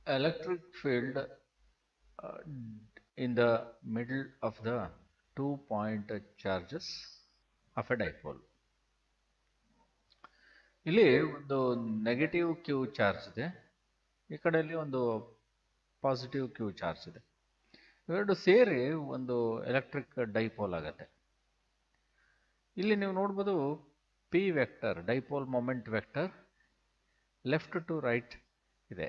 electric field uh, in the middle of the two point charges of a dipole. ಇಲ್ಲಿ ಒಂದು negative Q charge ಇದೆ ಈ ಕಡೆಯಲ್ಲಿ ಒಂದು ಪಾಸಿಟಿವ್ ಕ್ಯೂ ಚಾರ್ಜ್ ಇದೆ ಇವೆರಡು ಸೇರಿ ಒಂದು ಎಲೆಕ್ಟ್ರಿಕ್ ಡೈಪೋಲ್ ಆಗತ್ತೆ ಇಲ್ಲಿ ನೀವು ನೋಡ್ಬೋದು P vector dipole moment vector left to right ಇದೆ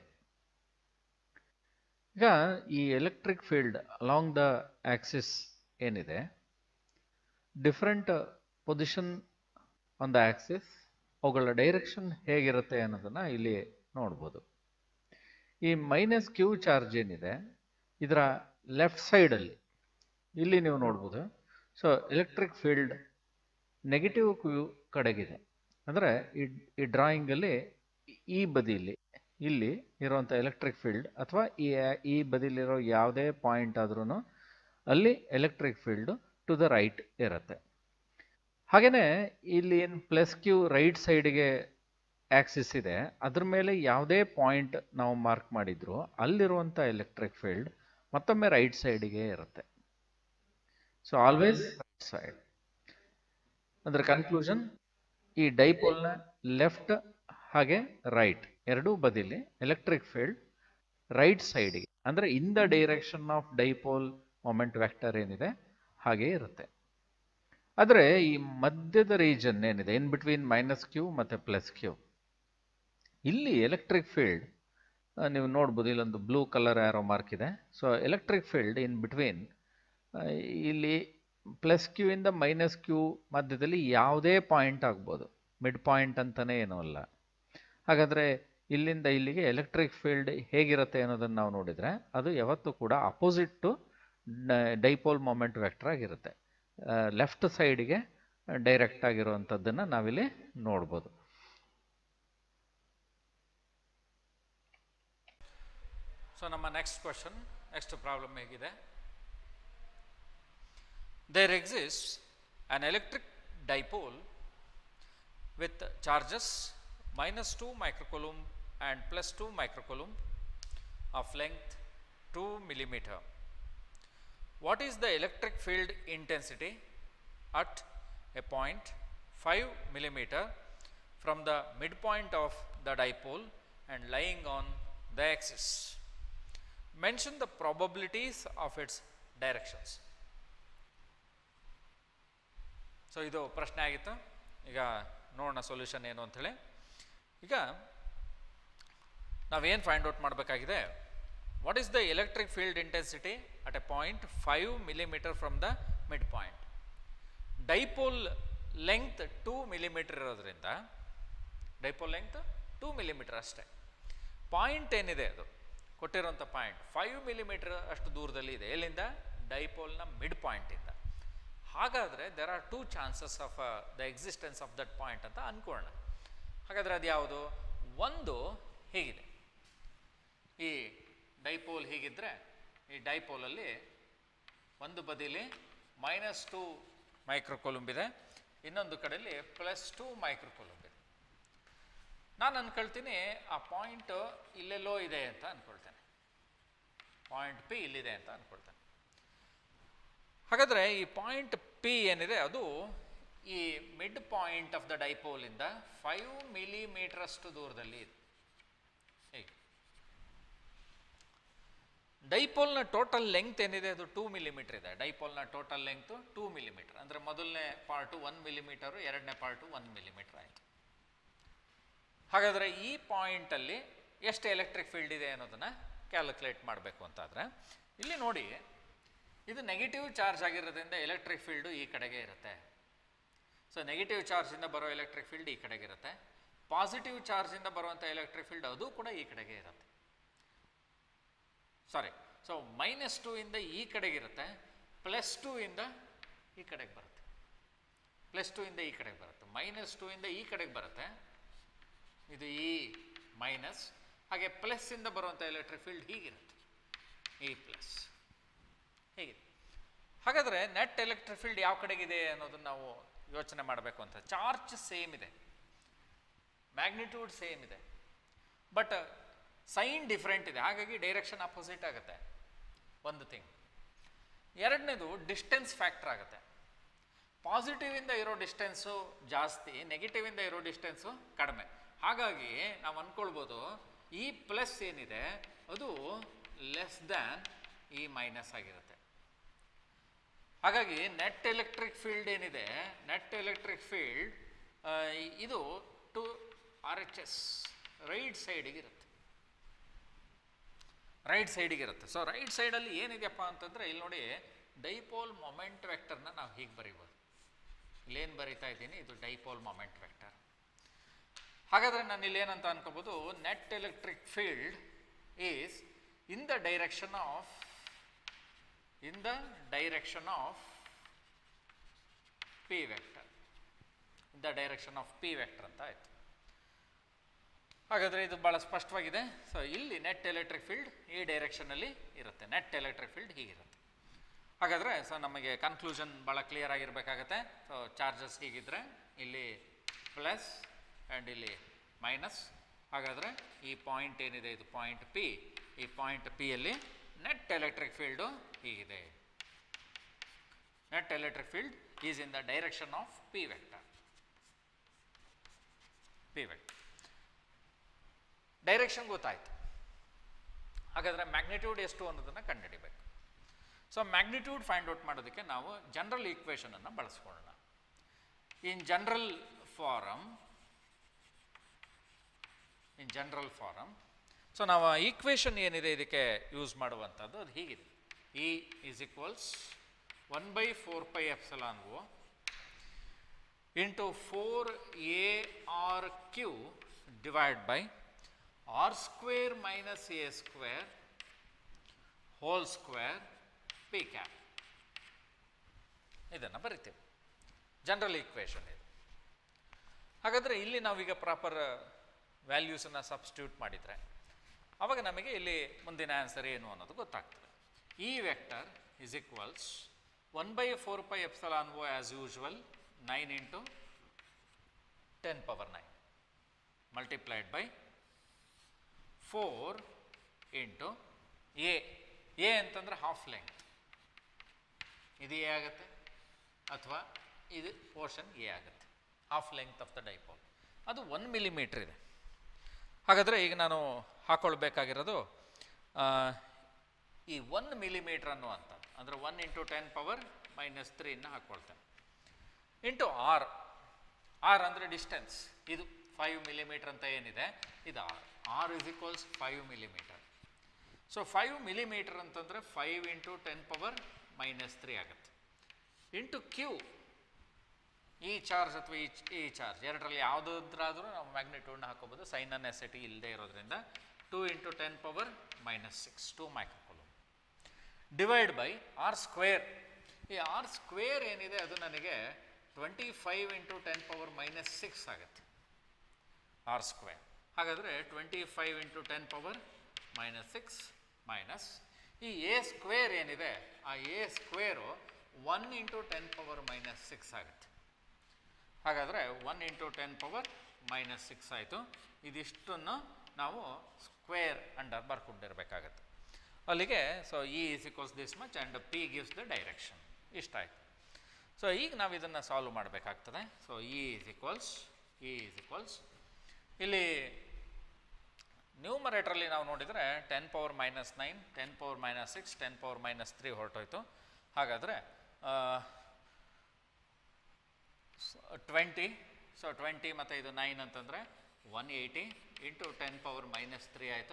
ಈಗ ಈ electric field along the axis ಏನಿದೆ different position on the axis ಅವುಗಳ ಡೈರೆಕ್ಷನ್ ಹೇಗಿರುತ್ತೆ ಅನ್ನೋದನ್ನ ಇಲ್ಲಿ ನೋಡ್ಬೋದು ಈ ಮೈನಸ್ ಕ್ಯೂ ಚಾರ್ಜ್ ಏನಿದೆ ಇದರ ಲೆಫ್ಟ್ ಸೈಡಲ್ಲಿ ಇಲ್ಲಿ ನೀವು ನೋಡ್ಬೋದು so electric field negative Q ಕಡೆಗಿದೆ ಅಂದರೆ ಈ ಈ ಡ್ರಾಯಿಂಗಲ್ಲಿ ಈ ಬದಿಯಲ್ಲಿ ಇಲ್ಲಿ ಇರುವಂಥ ಎಲೆಕ್ಟ್ರಿಕ್ ಫೀಲ್ಡ್ ಅಥವಾ ಈ ಈ ಬದಿಲಿರೋ ಯಾವುದೇ ಪಾಯಿಂಟ್ ಆದ್ರೂ ಅಲ್ಲಿ electric field to the right ಇರುತ್ತೆ ಹಾಗೆಯೇ ಇಲ್ಲಿ ಏನು ಪ್ಲಸ್ ಕ್ಯೂ ರೈಟ್ ಸೈಡ್ಗೆ ಆಕ್ಸಿಸ್ ಇದೆ ಅದ್ರ ಮೇಲೆ ಯಾವುದೇ ಪಾಯಿಂಟ್ ನಾವು ಮಾರ್ಕ್ ಮಾಡಿದ್ರು ಅಲ್ಲಿರುವಂಥ ಎಲೆಕ್ಟ್ರಿಕ್ ಫೀಲ್ಡ್ ಮತ್ತೊಮ್ಮೆ ರೈಟ್ ಸೈಡ್ಗೆ ಇರುತ್ತೆ ಸೊ ಆಲ್ವೇಸ್ ರೈಟ್ ಸೈಡ್ ಅಂದ್ರೆ ಕನ್ಕ್ಲೂಷನ್ ಈ ಡೈಪೋಲ್ನ ಲೆಫ್ಟ್ ಹಾಗೆ ರೈಟ್ ಎರಡೂ ಬದಿಲಿ ಎಲೆಕ್ಟ್ರಿಕ್ ಫೀಲ್ಡ್ ರೈಟ್ ಸೈಡ್ಗೆ ಅಂದರೆ in the direction of dipole moment vector ಏನಿದೆ ಹಾಗೆ ಇರುತ್ತೆ ಆದರೆ ಈ ಮಧ್ಯದ ರೀಜನ್ ಏನಿದೆ ಇನ್ ಬಿಟ್ವೀನ್ ಮೈನಸ್ ಕ್ಯೂ ಮತ್ತು ಪ್ಲಸ್ ಕ್ಯೂ ಇಲ್ಲಿ ಎಲೆಕ್ಟ್ರಿಕ್ ಫೀಲ್ಡ್ ನೀವು ನೋಡ್ಬೋದು ಇಲ್ಲೊಂದು ಬ್ಲೂ ಕಲರ್ ಆರೋ ಮಾರ್ಕ್ ಇದೆ so electric field in between ಇಲ್ಲಿ ಪ್ಲಸ್ ಕ್ಯೂ ಇಂದ ಮೈನಸ್ ಕ್ಯೂ ಮಧ್ಯದಲ್ಲಿ ಯಾವುದೇ ಪಾಯಿಂಟ್ ಆಗ್ಬೋದು ಮಿಡ್ ಪಾಯಿಂಟ್ ಅಂತಲೇ ಏನೂ ಅಲ್ಲ ಹಾಗಾದರೆ ಇಲ್ಲಿಂದ ಇಲ್ಲಿಗೆ ಎಲೆಕ್ಟ್ರಿಕ್ ಫೀಲ್ಡ್ ಹೇಗಿರುತ್ತೆ ಅನ್ನೋದನ್ನು ನಾವು ನೋಡಿದರೆ ಅದು ಯಾವತ್ತೂ ಕೂಡ opposite to dipole moment vector ಆಗಿರುತ್ತೆ ಲೆಫ್ಟ್ ಸೈಡ್ಗೆ ಡೈರೆಕ್ಟ್ ಆಗಿರುವಂಥದ್ದನ್ನು ನಾವಿಲ್ಲಿ ನೋಡ್ಬೋದು ಸೊ ನಮ್ಮ ನೆಕ್ಸ್ಟ್ ಕ್ವಶನ್ ನೆಕ್ಸ್ಟ್ ಪ್ರಾಬ್ಲಮ್ ಹೇಗಿದೆ there exist an electric dipole with charges minus 2 microcoulomb and plus 2 microcoulomb of length 2 millimeter. What is the electric field intensity at a point 5 millimeter from the midpoint of the dipole and lying on the axis? Mention the probabilities of its directions. So ಇದು ಪ್ರಶ್ನೆ ಆಗಿತ್ತು ಈಗ ನೋಡೋಣ solution ಏನು ಅಂಥೇಳಿ ಈಗ ನಾವೇನು find out ಮಾಡಬೇಕಾಗಿದೆ what is the electric field intensity at a point five millimetre from the mid midpoint dipole length two millimetre ಇರೋದ್ರಿಂದ ಡೈಪೋಲ್ ಲೆಂತ್ ಟೂ ಮಿಲಿಮೀಟರ್ ಅಷ್ಟೇ ಪಾಯಿಂಟ್ ಏನಿದೆ ಅದು ಕೊಟ್ಟಿರೋಂಥ ಪಾಯಿಂಟ್ ಫೈವ್ ಮಿಲಿಮೀಟರ್ ಅಷ್ಟು ದೂರದಲ್ಲಿ ಇದೆ ಎಲ್ಲಿಂದ ಡೈಪೋಲ್ನ ಮಿಡ್ ಪಾಯಿಂಟಿಂದ ಹಾಗಾದರೆ there are two chances of the existence of that point ಅಂತ ಅಂದ್ಕೊಳ್ಳೋಣ ಹಾಗಾದರೆ ಅದು ಯಾವುದು ಒಂದು ಹೀಗಿದೆ ಈ ಡೈಪೋಲ್ ಹೀಗಿದ್ದರೆ ಈ ಡೈಪೋಲಲ್ಲಿ ಒಂದು ಬದಿಲಿ ಮೈನಸ್ ಟೂ ಮೈಕ್ರೋಕೊಲುಂಬ್ ಇದೆ ಇನ್ನೊಂದು ಕಡೆಯಲ್ಲಿ ಪ್ಲಸ್ ಟೂ ಮೈಕ್ರೋಕೊಲುಂಬ್ ಇದೆ ನಾನು ಅಂದ್ಕೊಳ್ತೀನಿ ಆ ಪಾಯಿಂಟ್ ಇಲ್ಲೆಲ್ಲೋ ಇದೆ ಅಂತ ಅಂದ್ಕೊಳ್ತೇನೆ ಪಾಯಿಂಟ್ ಪಿ ಇಲ್ಲಿದೆ ಅಂತ ಅಂದ್ಕೊಳ್ತೇನೆ ಹಾಗಾದರೆ ಈ ಪಾಯಿಂಟ್ ಪಿ ಏನಿದೆ ಅದು ಈ ಮಿಡ್ ಪಾಯಿಂಟ್ ಆಫ್ ದ ಡೈಪೋಲಿಂದ ಫೈವ್ ಮಿಲಿಮೀಟರ್ ಅಷ್ಟು ದೂರದಲ್ಲಿ ಇದೆ ಹೀಗೆ ಡೈಪೋಲ್ನ ಟೋಟಲ್ ಲೆಂತ್ ಏನಿದೆ ಅದು ಟೂ ಮಿಲಿಮೀಟರ್ ಇದೆ ಡೈಪೋಲ್ನ ಟೋಟಲ್ ಲೆಂತ್ ಟೂ ಮಿಲಿಮೀಟರ್ ಅಂದರೆ ಮೊದಲನೇ ಪಾರ್ಟು ಒನ್ ಮಿಲಿಮೀಟರು ಎರಡನೇ ಪಾರ್ಟು ಒನ್ ಮಿಲಿಮೀಟರ್ ಆಯಿತು ಹಾಗಾದರೆ ಈ ಪಾಯಿಂಟಲ್ಲಿ ಎಷ್ಟು ಎಲೆಕ್ಟ್ರಿಕ್ ಫೀಲ್ಡ್ ಇದೆ ಅನ್ನೋದನ್ನು ಕ್ಯಾಲ್ಕುಲೇಟ್ ಮಾಡಬೇಕು ಅಂತಾದರೆ ಇಲ್ಲಿ ನೋಡಿ ಇದು ನೆಗೆಟಿವ್ ಚಾರ್ಜ್ ಆಗಿರೋದ್ರಿಂದ ಎಲೆಕ್ಟ್ರಿಕ್ ಫೀಲ್ಡು ಈ ಕಡೆಗೆ ಇರುತ್ತೆ ಸೊ ನೆಗೆಟಿವ್ ಚಾರ್ಜಿಂದ ಬರೋ ಎಲೆಕ್ಟ್ರಿಕ್ ಫೀಲ್ಡ್ ಈ ಕಡೆಗೆ ಇರುತ್ತೆ ಪಾಸಿಟಿವ್ ಚಾರ್ಜಿಂದ ಬರುವಂಥ ಎಲೆಕ್ಟ್ರಿಕ್ ಫೀಲ್ಡ್ ಅದು ಕೂಡ ಈ ಕಡೆಗೆ ಇರುತ್ತೆ ಸಾರಿ ಸೊ ಮೈನಸ್ ಟೂ ಇಂದ ಈ ಕಡೆಗೆ ಇರುತ್ತೆ ಪ್ಲಸ್ ಟೂ ಇಂದ ಈ ಕಡೆಗೆ ಬರುತ್ತೆ ಪ್ಲಸ್ ಟೂ ಇಂದ ಈ ಕಡೆಗೆ ಬರುತ್ತೆ ಮೈನಸ್ ಟೂ ಇಂದ ಈ ಕಡೆಗೆ ಬರುತ್ತೆ ಇದು ಈ ಮೈನಸ್ ಹಾಗೆ ಪ್ಲಸ್ ಇಂದ ಬರುವಂಥ ಎಲೆಕ್ಟ್ರಿಕ್ ಫೀಲ್ಡ್ ಹೀಗಿರುತ್ತೆ ಈ ಪ್ಲಸ್ ಹೇಗಿದೆ ಹಾಗಾದರೆ ನೆಟ್ ಎಲೆಕ್ಟ್ರಿಕ್ ಫೀಲ್ಡ್ ಯಾವ ಕಡೆಗಿದೆ ಅನ್ನೋದನ್ನು ನಾವು ಯೋಚನೆ ಮಾಡಬೇಕು ಅಂತ ಚಾರ್ಜ್ ಸೇಮ್ ಇದೆ ಮ್ಯಾಗ್ನಿಟ್ಯೂಡ್ ಸೇಮ್ ಇದೆ ಬಟ್ ಸೈನ್ ಡಿಫ್ರೆಂಟ್ ಇದೆ ಹಾಗಾಗಿ ಡೈರೆಕ್ಷನ್ ಅಪೋಸಿಟ್ ಆಗುತ್ತೆ ಒಂದು ಥಿಂಗ್ ಎರಡನೇದು ಡಿಸ್ಟೆನ್ಸ್ ಫ್ಯಾಕ್ಟರ್ ಆಗುತ್ತೆ ಪಾಸಿಟಿವ್ ಇಂದ ಇರೋ ಡಿಸ್ಟೆನ್ಸು ಜಾಸ್ತಿ ನೆಗೆಟಿವ್ ಇಂದ ಇರೋ ಡಿಸ್ಟೆನ್ಸು ಕಡಿಮೆ ಹಾಗಾಗಿ ನಾವು ಅನ್ಕೊಳ್ಬೋದು ಈ ಪ್ಲಸ್ ಏನಿದೆ ಅದು ಲೆಸ್ ದ್ಯಾನ್ ಈ ಮೈನಸ್ ಆಗಿರುತ್ತೆ ಹಾಗಾಗಿ ನೆಟ್ ಎಲೆಕ್ಟ್ರಿಕ್ ಫೀಲ್ಡ್ ಏನಿದೆ ನೆಟ್ ಎಲೆಕ್ಟ್ರಿಕ್ ಫೀಲ್ಡ್ ಇದು to R H S right ಸೈಡಿಗಿರುತ್ತೆ ರೈಟ್ ಸೈಡಿಗಿರುತ್ತೆ ಸೊ ರೈಟ್ ಸೈಡಲ್ಲಿ ಏನಿದೆಯಪ್ಪ ಅಂತಂದರೆ ಇಲ್ಲಿ ನೋಡಿ ಡೈಪೋಲ್ ಮೊಮೆಂಟ್ ವೆಕ್ಟರ್ನ ನಾವು ಹೀಗೆ ಬರೀಬೋದು ಇಲ್ಲೇನು ಬರಿತಾ ಇದ್ದೀನಿ ಇದು ಡೈಪೋಲ್ ಮೊಮೆಂಟ್ ವೆಕ್ಟರ್ ಹಾಗಾದರೆ ನಾನು ಇಲ್ಲೇನಂತ ಅನ್ಕೋಬೋದು net electric field is in the direction of in the direction of P vector in the direction of P vector ಅಂತ ಆಯಿತು ಹಾಗಾದರೆ ಇದು ಭಾಳ ಸ್ಪಷ್ಟವಾಗಿದೆ ಸೊ ಇಲ್ಲಿ ನೆಟ್ ಎಲೆಕ್ಟ್ರಿಕ್ ಫೀಲ್ಡ್ ಈ ಡೈರೆಕ್ಷನಲ್ಲಿ ಇರುತ್ತೆ ನೆಟ್ ಎಲೆಕ್ಟ್ರಿಕ್ ಫೀಲ್ಡ್ ಹೀಗಿರುತ್ತೆ ಹಾಗಾದರೆ ಸೊ ನಮಗೆ ಕನ್ಕ್ಲೂಷನ್ ಭಾಳ ಕ್ಲಿಯರ್ ಆಗಿರಬೇಕಾಗತ್ತೆ ಸೊ ಚಾರ್ಜಸ್ ಹೀಗಿದ್ರೆ ಇಲ್ಲಿ ಪ್ಲಸ್ ಆ್ಯಂಡ್ ಇಲ್ಲಿ ಮೈನಸ್ ಹಾಗಾದರೆ ಈ ಪಾಯಿಂಟ್ ಏನಿದೆ ಇದು ಪಾಯಿಂಟ್ ಪಿ ಈ ಪಾಯಿಂಟ್ ಪಿಯಲ್ಲಿ ನೆಟ್ ಎಲೆಕ್ಟ್ರಿಕ್ ಫೀಲ್ಡು ಹೀಗಿದೆ net electric field is in the direction of P vector P vector direction ಗೊತ್ತಾಯ್ತು ಹಾಗಾದರೆ ಮ್ಯಾಗ್ನಿಟ್ಯೂಡ್ ಎಷ್ಟು ಅನ್ನೋದನ್ನು ಕಂಡುಹಿಡಿಬೇಕು ಸೊ ಮ್ಯಾಗ್ನಿಟ್ಯೂಡ್ ಫೈಂಡ್ ಔಟ್ ಮಾಡೋದಕ್ಕೆ ನಾವು ಜನರಲ್ ಈಕ್ವೇಷನನ್ನು ಬಳಸ್ಕೊಳ್ಳೋಣ in general form in general form so ನಾವು ಈಕ್ವೇಷನ್ ಏನಿದೆ ಇದಕ್ಕೆ ಯೂಸ್ ಮಾಡುವಂಥದ್ದು ಅದು ಹೀಗಿದೆ E is equals one by four pi epsilon O into four A R Q divide by R square minus A square whole square P cap ಇದನ್ನು ಬರಿತೀವಿ general equation ಇದು ಹಾಗಾದರೆ ಇಲ್ಲಿ ನಾವೀಗ ಪ್ರಾಪರ್ ವ್ಯಾಲ್ಯೂಸನ್ನು ಸಬ್ಸ್ಟಿಟ್ಯೂಟ್ ಮಾಡಿದರೆ ಆವಾಗ ನಮಗೆ ಇಲ್ಲಿ ಮುಂದಿನ ಆನ್ಸರ್ ಏನು ಅನ್ನೋದು ಗೊತ್ತಾಗ್ತದೆ ಈ vector is equals one by four pi epsilon O as usual nine into ten power nine multiplied by four into A A ಅಂತಂದರೆ ಹಾಫ್ ಲೆಂತ್ ಇದು ಎ ಆಗುತ್ತೆ ಅಥವಾ ಇದು ಪೋರ್ಷನ್ ಎ ಆಗುತ್ತೆ half length of the dipole ಅದು one millimetre ಇದೆ ಹಾಗಾದರೆ ಈಗ ನಾನು ಹಾಕೊಳ್ಬೇಕಾಗಿರೋದು ಆ, ಈ ಒನ್ ಮಿಲಿಮೀಟ್ರ್ ಅನ್ನುವಂಥ ಅಂದರೆ one into ten power minus ತ್ರೀನ ಹಾಕ್ಕೊಳ್ತೇನೆ ಇಂಟು ಆರ್ ಆರ್ ಅಂದರೆ ಡಿಸ್ಟೆನ್ಸ್ ಇದು ಫೈವ್ ಮಿಲಿಮೀಟರ್ ಅಂತ ಏನಿದೆ ಇದು R R is equals five millimetre so five millimetre ಅಂತಂದರೆ five into ten power minus three ಆಗುತ್ತೆ ಇಂಟು ಕ್ಯೂ ಈ ಚಾರ್ಜ್ ಅಥವಾ ಈ ಈ ಚಾರ್ಜ್ ಎರಡರಲ್ಲಿ ಯಾವುದಾದ್ರಾದರೂ ನಾವು ಮ್ಯಾಗ್ನಿಟ್ಯೂಡ್ನ ಹಾಕೋಬೋದು ಸೈನ್ ನೆಸೆಟಿ ಇಲ್ಲದೆ ಇರೋದ್ರಿಂದ two into ten power minus six two microcoulomb divide by R square ಈ ಆರ್ ಸ್ಕ್ವೇರ್ ಏನಿದೆ ಅದು ನನಗೆ twenty five into ten power minus six ಆಗುತ್ತೆ ಆರ್ ಸ್ಕ್ವೇರ್ ಹಾಗಾದರೆ twenty five into ten power minus six minus ಈ A square ಏನಿದೆ ಆ A square one into ten power minus six ಆಗುತ್ತೆ ಹಾಗಾದರೆ one into ten power minus six ಆಯಿತು ಇದಿಷ್ಟನ್ನು ನಾವು ಸ್ಕ್ವೇರ್ ಅಂಡರ್ ಬರ್ಕೊಂಡಿರ್ಬೇಕಾಗತ್ತೆ ಅಲ್ಲಿಗೆ so E is equals this much and P gives the direction ಇಷ್ಟ ಆಯಿತು ಸೊ ಈಗ ನಾವು ಇದನ್ನು ಸಾಲ್ವ್ ಮಾಡಬೇಕಾಗ್ತದೆ so E is equals E is equals ಇಲ್ಲಿ ನ್ಯೂಮರೇಟ್ರಲ್ಲಿ ನಾವು ನೋಡಿದರೆ ten power minus nine ten power minus six ten power minus three ಹೊರಟೋಯ್ತು ಹಾಗಾದರೆ ಟ್ವೆಂಟಿ ಸೊ ಟ್ವೆಂಟಿ ಮತ್ತು ಇದು ನೈನ್ ಅಂತಂದರೆ one eighty into ten power minus three ಆಯಿತು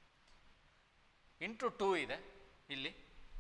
ಇಂಟು ಟೂ ಇದೆ ಇಲ್ಲಿ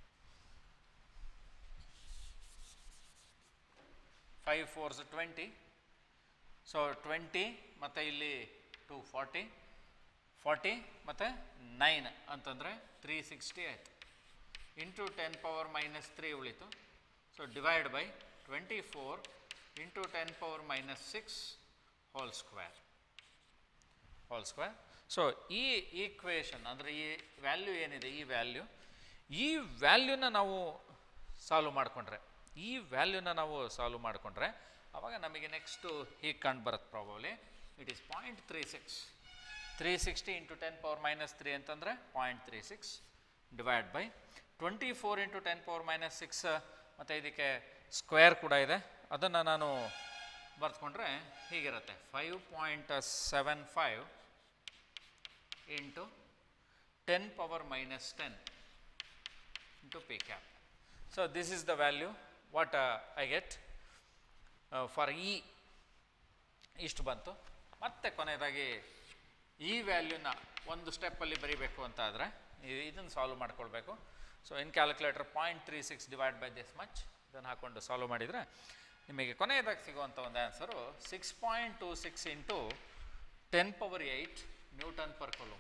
five fours twenty so twenty ಮತ್ತು ಇಲ್ಲಿ ಟು ಫಾರ್ಟಿ ಫಾರ್ಟಿ ಮತ್ತು ನೈನ್ ಅಂತಂದರೆ ತ್ರೀ ಸಿಕ್ಸ್ಟಿ ಆಯಿತು into ten power minus three ಉಳಿತು so divide by twenty four into ten power minus six whole square whole square so ಈ equation ಅಂದರೆ ಈ value ಏನಿದೆ ಈ ವ್ಯಾಲ್ಯೂ ಈ ವ್ಯಾಲ್ಯೂನ ನಾವು ಸಾಲ್ವ್ ಮಾಡಿಕೊಂಡ್ರೆ ಈ ವ್ಯಾಲ್ಯೂನ ನಾವು ಸಾಲ್ವ್ ಮಾಡಿಕೊಂಡ್ರೆ ಆವಾಗ ನಮಗೆ ನೆಕ್ಸ್ಟು ಹೀಗೆ ಕಂಡು ಬರುತ್ತೆ probably it is point three six three sixty into ten power minus three ಅಂತಂದರೆ point three six divide by twenty four into ten power minus six ಮತ್ತು ಇದಕ್ಕೆ ಸ್ಕ್ವೇರ್ ಕೂಡ ಇದೆ ಅದನ್ನು ನಾನು ಬರೆದುಕೊಂಡ್ರೆ ಹೀಗಿರುತ್ತೆ five point seven five into ten power minus ten into p cap. So, this is the value what uh, I get uh, for E ಇಷ್ಟು ಬಂತು ಮತ್ತೆ ಕೊನೆಯದಾಗಿ ಈ ವ್ಯಾಲ್ಯೂನ ಒಂದು ಸ್ಟೆಪ್ಪಲ್ಲಿ ಬರೀಬೇಕು ಅಂತ ಆದರೆ ಇದನ್ನು ಸಾಲ್ವ್ ಮಾಡ್ಕೊಳ್ಬೇಕು so in calculator point three six divide by this much ಇದನ್ನು ಹಾಕ್ಕೊಂಡು ಸಾಲ್ವ್ ಮಾಡಿದರೆ ನಿಮಗೆ ಕೊನೆಯದಾಗಿ ಸಿಗುವಂಥ ಒಂದು answer six point two six into ten power eight newton per coulomb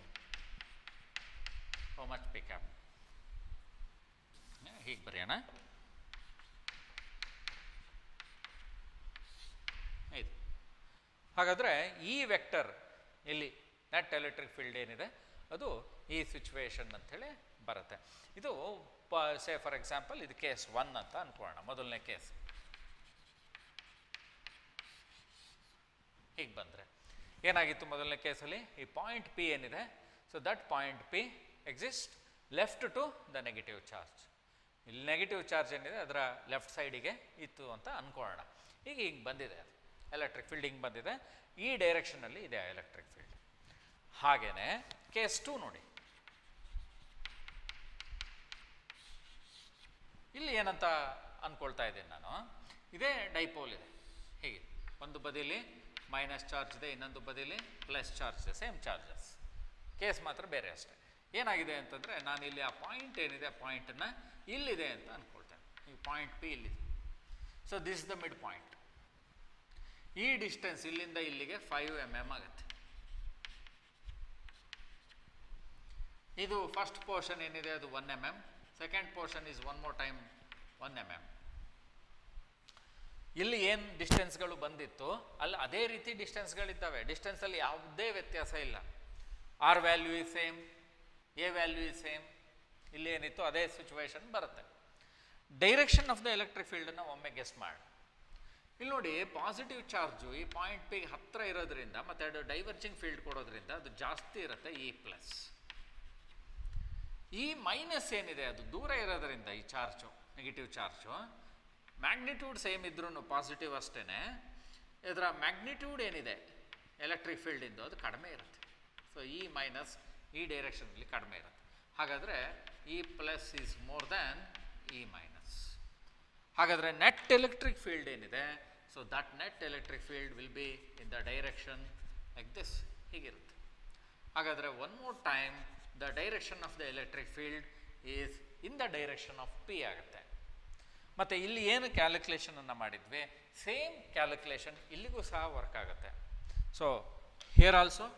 how much P cap ಹೀಗೆ ಬರೆಯೋಣ ಇದು ಹಾಗಾದರೆ ಈ ವೆಕ್ಟರ್ ಇಲ್ಲಿ ನೆಟ್ ಎಲೆಕ್ಟ್ರಿಕ್ ಫೀಲ್ಡ್ ಏನಿದೆ ಅದು ಈ ಸಿಚುವೇಶನ್ ಅಂಥೇಳಿ ಬರುತ್ತೆ ಇದು ಪ ಸೇ ಫಾರ್ ಎಕ್ಸಾಂಪಲ್ ಇದು ಕೇಸ್ ಒನ್ ಅಂತ ಅನ್ಕೊಳ್ಳೋಣ ಮೊದಲನೇ ಕೇಸ್ ಹೀಗೆ ಬಂದರೆ ಏನಾಗಿತ್ತು ಮೊದಲನೇ ಕೇಸಲ್ಲಿ ಈ ಪಾಯಿಂಟ್ ಪಿ ಏನಿದೆ so that point P exist left to the negative charge ಇಲ್ಲಿ ನೆಗೆಟಿವ್ ಚಾರ್ಜ್ ಏನಿದೆ ಅದರ ಲೆಫ್ಟ್ ಸೈಡಿಗೆ ಇತ್ತು ಅಂತ ಅಂದ್ಕೊಳ್ಳೋಣ ಈಗ ಹಿಂಗೆ ಬಂದಿದೆ ಅದು ಎಲೆಕ್ಟ್ರಿಕ್ ಫೀಲ್ಡ್ ಹಿಂಗೆ ಬಂದಿದೆ ಈ ಡೈರೆಕ್ಷನಲ್ಲಿ ಇದೆ ಎಲೆಕ್ಟ್ರಿಕ್ ಫೀಲ್ಡ್ ಹಾಗೇನೆ ಕೇಸ್ ಟು ನೋಡಿ ಇಲ್ಲಿ ಏನಂತ ಅಂದ್ಕೊಳ್ತಾ ಇದ್ದೀನಿ ನಾನು ಇದೇ ಡೈಪೋಲ್ ಇದೆ ಹೀಗೆ ಒಂದು ಬದಿಲಿ ಮೈನಸ್ ಚಾರ್ಜ್ ಇದೆ ಇನ್ನೊಂದು ಬದಿಲಿ ಪ್ಲಸ್ ಚಾರ್ಜ್ ಇದೆ ಸೇಮ್ ಚಾರ್ಜಸ್ ಕೇಸ್ ಮಾತ್ರ ಬೇರೆ ಅಷ್ಟೇ ಏನಾಗಿದೆ ಅಂತಂದರೆ ನಾನು ಇಲ್ಲಿ ಆ ಪಾಯಿಂಟ್ ಏನಿದೆ ಆ ಪಾಯಿಂಟನ್ನು ಇಲ್ಲಿದೆ ಅಂತ ಅಂದ್ಕೊಳ್ತೇನೆ ಈ ಪಾಯಿಂಟ್ ಪಿ ಇಲ್ಲಿದೆ so this the mid point ಈ ಡಿಸ್ಟೆನ್ಸ್ ಇಲ್ಲಿಂದ ಇಲ್ಲಿಗೆ ಫೈವ್ ಎಮ್ ಎಮ್ ಆಗುತ್ತೆ ಇದು ಫಸ್ಟ್ ಪೋರ್ಷನ್ ಏನಿದೆ ಅದು one M M second portion is one more time one M M ಇಲ್ಲಿ ಏನು ಡಿಸ್ಟೆನ್ಸ್ಗಳು ಬಂದಿತ್ತು ಅಲ್ಲಿ ಅದೇ ರೀತಿ ಡಿಸ್ಟೆನ್ಸ್ಗಳಿದ್ದಾವೆ ಡಿಸ್ಟೆನ್ಸಲ್ಲಿ ಯಾವುದೇ ವ್ಯತ್ಯಾಸ ಇಲ್ಲ R value is same A value is same ಇಲ್ಲಿ ಏನಿತ್ತು ಅದೇ ಸಿಚುವೇಶನ್ ಬರುತ್ತೆ ಡೈರೆಕ್ಷನ್ ಆಫ್ ದ ಎಲೆಕ್ಟ್ರಿಕ್ ಫೀಲ್ಡನ್ನು ಒಮ್ಮೆ ಗೆಸ್ ಮಾಡಿ ಇಲ್ಲಿ ನೋಡಿ ಪಾಸಿಟಿವ್ ಚಾರ್ಜು ಈ ಪಾಯಿಂಟ್ ಪಿ ಹತ್ತಿರ ಇರೋದ್ರಿಂದ ಮತ್ತು ಅದು ಡೈವರ್ಜಿಂಗ್ ಫೀಲ್ಡ್ ಕೊಡೋದ್ರಿಂದ ಅದು ಜಾಸ್ತಿ ಇರುತ್ತೆ ಇ ಪ್ಲಸ್ ಈ ಮೈನಸ್ ಏನಿದೆ ಅದು ದೂರ ಇರೋದ್ರಿಂದ ಈ charge negative charge magnitude same ಇದ್ರೂ ಪಾಸಿಟಿವ್ ಅಷ್ಟೇ ಇದರ ಮ್ಯಾಗ್ನಿಟ್ಯೂಡ್ ಏನಿದೆ ಎಲೆಕ್ಟ್ರಿಕ್ ಫೀಲ್ಡಿಂದು ಅದು ಕಡಿಮೆ ಇರುತ್ತೆ ಸೊ ಈ ಮೈನಸ್ ಈ ಡೈರೆಕ್ಷನಲ್ಲಿ ಕಡಿಮೆ ಇರುತ್ತೆ ಹಾಗಾದರೆ E plus is more than E minus ಹಾಗಾದರೆ ನೆಟ್ ಎಲೆಕ್ಟ್ರಿಕ್ ಫೀಲ್ಡ್ ಏನಿದೆ so that net electric field will be in the direction like this ಹೀಗಿರುತ್ತೆ ಹಾಗಾದರೆ one more time the direction of the electric field is in the direction of P ಆಗುತ್ತೆ ಮತ್ತು ಇಲ್ಲಿ ಏನು ಕ್ಯಾಲ್ಕುಲೇಷನನ್ನು ಮಾಡಿದ್ವಿ same calculation ಇಲ್ಲಿಗೂ ಸಹ work ಆಗುತ್ತೆ so here also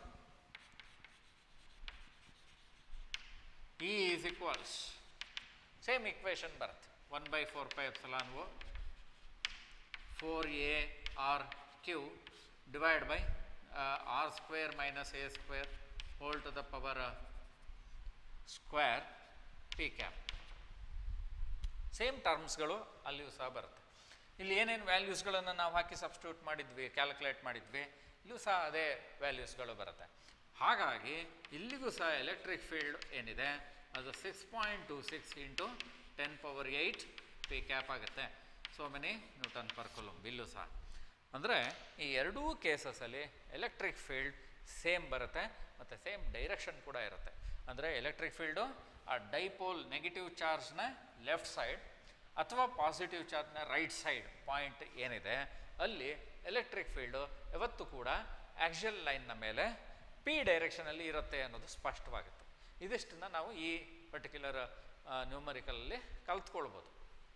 E is equals same equation ಬರುತ್ತೆ one by four pi epsilon o four A R Q divide by R square minus A square whole to the power square P cap same ಟರ್ಮ್ಸ್ಗಳು ಅಲ್ಲಿಯೂ ಸಹ ಬರುತ್ತೆ ಇಲ್ಲಿ ಏನೇನು ವ್ಯಾಲ್ಯೂಸ್ಗಳನ್ನು ನಾವು ಹಾಕಿ substitute ಮಾಡಿದ್ವಿ calculate ಮಾಡಿದ್ವಿ ಇಲ್ಲೂ ಸಹ ಅದೇ ವ್ಯಾಲ್ಯೂಸ್ಗಳು ಬರುತ್ತೆ ಹಾಗಾಗಿ ಇಲ್ಲಿಗೂ ಸಹ ಎಲೆಕ್ಟ್ರಿಕ್ ಫೀಲ್ಡ್ ಏನಿದೆ ಅದು six point two six into ten power eight P cap ಆಗುತ್ತೆ so many newton per coulomb ಇಲ್ಲೂ ಸಹ ಅಂದರೆ ಈ ಎರಡೂ ಕೇಸಸಲ್ಲಿ ಎಲೆಕ್ಟ್ರಿಕ್ ಫೀಲ್ಡ್ ಸೇಮ್ ಬರುತ್ತೆ ಮತ್ತು ಸೇಮ್ ಡೈರೆಕ್ಷನ್ ಕೂಡ ಇರುತ್ತೆ ಅಂದರೆ ಎಲೆಕ್ಟ್ರಿಕ್ ಫೀಲ್ಡು ಆ ಡೈಪೋಲ್ ನೆಗೆಟಿವ್ ಚಾರ್ಜ್ನ ಲೆಫ್ಟ್ ಸೈಡ್ ಅಥವಾ ಪಾಸಿಟಿವ್ ಚಾರ್ಜ್ನ ರೈಟ್ ಸೈಡ್ ಪಾಯಿಂಟ್ ಏನಿದೆ ಅಲ್ಲಿ ಎಲೆಕ್ಟ್ರಿಕ್ ಫೀಲ್ಡು ಯಾವತ್ತೂ ಕೂಡ ಆ್ಯಕ್ಷಲ್ ಲೈನ್ನ ಮೇಲೆ ಪಿ ಡೈರೆಕ್ಷನಲ್ಲಿ ಇರುತ್ತೆ ಅನ್ನೋದು ಸ್ಪಷ್ಟವಾಗುತ್ತೆ ಇದಿಷ್ಟನ್ನು ನಾವು ಈ ಪರ್ಟಿಕ್ಯುಲರ್ ನ್ಯೂಮರಿಕಲಲ್ಲಿ ಕಲ್ತ್ಕೊಳ್ಬೋದು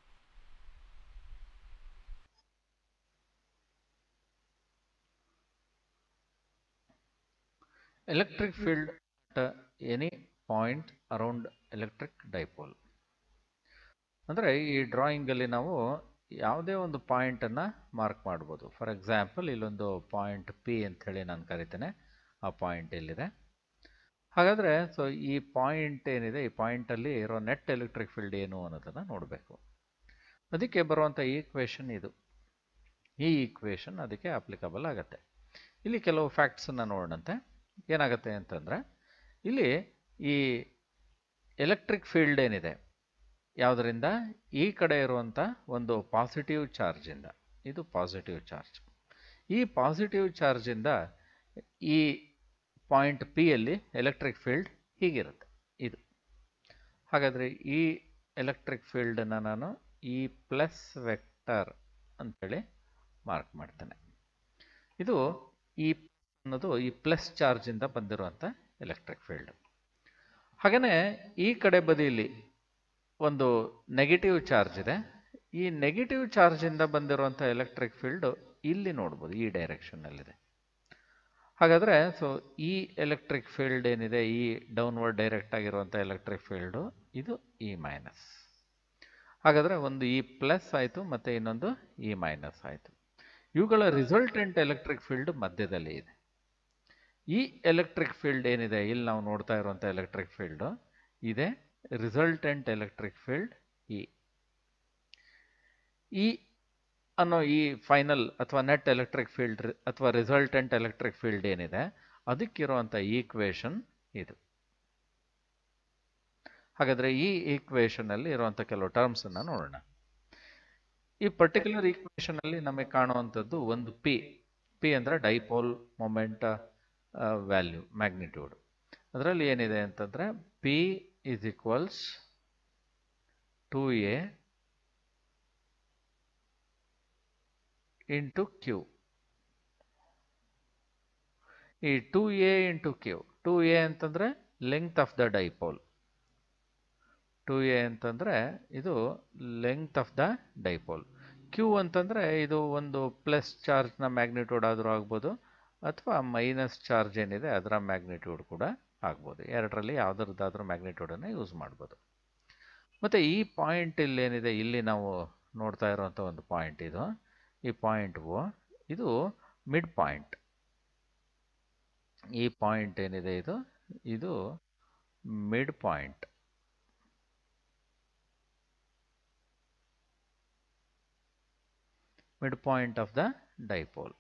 electric field at any point around electric dipole ಅಂದರೆ ಈ ಡ್ರಾಯಿಂಗಲ್ಲಿ ನಾವು ಯಾವುದೇ ಒಂದು ಪಾಯಿಂಟನ್ನು ಮಾರ್ಕ್ ಮಾಡ್ಬೋದು ಫಾರ್ ಎಕ್ಸಾಂಪಲ್ ಇಲ್ಲೊಂದು ಪಾಯಿಂಟ್ ಪಿ ಅಂಥೇಳಿ ನಾನು ಕರಿತೇನೆ ಆ ಪಾಯಿಂಟ್ ಇಲ್ಲಿದೆ ಹಾಗಾದರೆ ಸೊ ಈ ಪಾಯಿಂಟ್ ಏನಿದೆ ಈ ಪಾಯಿಂಟಲ್ಲಿ ಇರೋ ನೆಟ್ ಎಲೆಕ್ಟ್ರಿಕ್ ಫೀಲ್ಡ್ ಏನು ಅನ್ನೋದನ್ನು ನೋಡಬೇಕು ಅದಕ್ಕೆ ಬರುವಂಥ ಈಕ್ವೇಷನ್ ಇದು ಈ ಈಕ್ವೇಷನ್ ಅದಕ್ಕೆ ಅಪ್ಲಿಕಬಲ್ ಆಗುತ್ತೆ ಇಲ್ಲಿ ಕೆಲವು ಫ್ಯಾಕ್ಟ್ಸನ್ನು ನೋಡೋಣಂತೆ ಏನಾಗುತ್ತೆ ಅಂತಂದರೆ ಇಲ್ಲಿ ಈ ಎಲೆಕ್ಟ್ರಿಕ್ ಫೀಲ್ಡ್ ಏನಿದೆ ಯಾವುದರಿಂದ ಈ ಕಡೆ ಇರುವಂಥ ಒಂದು ಪಾಸಿಟಿವ್ ಚಾರ್ಜಿಂದ ಇದು ಪಾಸಿಟಿವ್ ಚಾರ್ಜ್ ಈ ಪಾಸಿಟಿವ್ ಚಾರ್ಜಿಂದ ಈ ಪಾಯಿಂಟ್ ಪಿ ಯಲ್ಲಿ ಎಲೆಕ್ಟ್ರಿಕ್ ಫೀಲ್ಡ್ ಹೀಗಿರುತ್ತೆ ಇದು ಹಾಗಾದರೆ ಈ ಎಲೆಕ್ಟ್ರಿಕ್ ಫೀಲ್ಡನ್ನು ನಾನು ಈ ಪ್ಲಸ್ ವೆಕ್ಟರ್ ಅಂತೇಳಿ ಮಾರ್ಕ್ ಮಾಡ್ತೇನೆ ಇದು ಈ ಅನ್ನೋದು ಈ ಪ್ಲಸ್ ಚಾರ್ಜಿಂದ ಬಂದಿರುವಂಥ ಎಲೆಕ್ಟ್ರಿಕ್ ಫೀಲ್ಡ್ ಹಾಗೆಯೇ ಈ ಕಡೆ ಬದಿಯಲ್ಲಿ ಒಂದು ನೆಗೆಟಿವ್ ಚಾರ್ಜ್ ಇದೆ ಈ ನೆಗೆಟಿವ್ ಚಾರ್ಜಿಂದ ಬಂದಿರುವಂಥ ಎಲೆಕ್ಟ್ರಿಕ್ ಫೀಲ್ಡ್ ಇಲ್ಲಿ ನೋಡ್ಬೋದು ಈ ಡೈರೆಕ್ಷನ್ನಲ್ಲಿದೆ ಹಾಗಾದರೆ ಸೊ ಈ ಎಲೆಕ್ಟ್ರಿಕ್ ಫೀಲ್ಡ್ ಏನಿದೆ ಈ ಡೌನ್ವರ್ಡ್ ಡೈರೆಕ್ಟ್ ಆಗಿರುವಂಥ ಎಲೆಕ್ಟ್ರಿಕ್ ಫೀಲ್ಡು ಇದು ಇ ಮೈನಸ್ ಹಾಗಾದರೆ ಒಂದು ಈ ಪ್ಲಸ್ ಆಯಿತು ಮತ್ತು ಇನ್ನೊಂದು ಇ ಮೈನಸ್ ಆಯಿತು ಇವುಗಳ ರಿಸಲ್ಟೆಂಟ್ ಎಲೆಕ್ಟ್ರಿಕ್ ಫೀಲ್ಡ್ ಮಧ್ಯದಲ್ಲಿ ಇದೆ ಈ ಎಲೆಕ್ಟ್ರಿಕ್ ಫೀಲ್ಡ್ ಏನಿದೆ ಇಲ್ಲಿ ನಾವು ನೋಡ್ತಾ ಇರುವಂಥ ಎಲೆಕ್ಟ್ರಿಕ್ ಫೀಲ್ಡು ಇದೆ ರಿಸಲ್ಟೆಂಟ್ ಎಲೆಕ್ಟ್ರಿಕ್ ಫೀಲ್ಡ್ ಇ ಈ ಅನ್ನೋ ಈ ಫೈನಲ್ ಅಥವಾ ನೆಟ್ ಎಲೆಕ್ಟ್ರಿಕ್ ಫೀಲ್ಡ್ ಅಥವಾ ರಿಸಲ್ಟೆಂಟ್ ಎಲೆಕ್ಟ್ರಿಕ್ ಫೀಲ್ಡ್ ಏನಿದೆ ಅದಕ್ಕಿರುವಂಥ ಈಕ್ವೇಶನ್ ಇದು ಹಾಗಾದರೆ ಈ ಈಕ್ವೇಶನಲ್ಲಿ ಇರುವಂಥ ಕೆಲವು ಟರ್ಮ್ಸನ್ನು ನೋಡೋಣ ಈ ಪರ್ಟಿಕ್ಯುಲರ್ ಈಕ್ವೇಶನಲ್ಲಿ ನಮಗೆ ಕಾಣುವಂಥದ್ದು ಒಂದು ಪಿ ಪಿ ಅಂದರೆ ಡೈಪೋಲ್ ಮೊಮೆಂಟ್ ವ್ಯಾಲ್ಯೂ ಮ್ಯಾಗ್ನಿಟ್ಯೂಡ್ ಅದರಲ್ಲಿ ಏನಿದೆ ಅಂತಂದರೆ P is equals two A into Q ಈ two A into Q two A ಅಂತಂದರೆ length of the dipole two A ಅಂತಂದರೆ ಇದು length of the dipole Q ಅಂತಂದರೆ ಇದು ಒಂದು ಪ್ಲಸ್ ಚಾರ್ಜ್ನ ಮ್ಯಾಗ್ನಿಟ್ಯೂಡ್ ಆದರೂ ಆಗ್ಬೋದು ಅಥವಾ ಮೈನಸ್ ಚಾರ್ಜ್ ಏನಿದೆ ಅದರ ಮ್ಯಾಗ್ನಿಟ್ಯೂಡ್ ಕೂಡ ಆಗ್ಬೋದು ಎರಡರಲ್ಲಿ ಯಾವುದ್ರದ್ದಾದ್ರೂ ಮ್ಯಾಗ್ನಿಟ್ಯೂಡನ್ನು ಯೂಸ್ ಮಾಡ್ಬೋದು ಮತ್ತು ಈ ಪಾಯಿಂಟ್ ಇಲ್ಲಿ ಏನಿದೆ ಇಲ್ಲಿ ನಾವು ನೋಡ್ತಾ ಇರುವಂಥ ಒಂದು ಪಾಯಿಂಟ್ ಇದು ಈ ಪಾಯಿಂಟ್ ಓ ಇದು ಮಿಡ್ ಪಾಯಿಂಟ್ ಈ ಪಾಯಿಂಟ್ ಏನಿದೆ ಇದು ಇದು mid point mid point of the dipole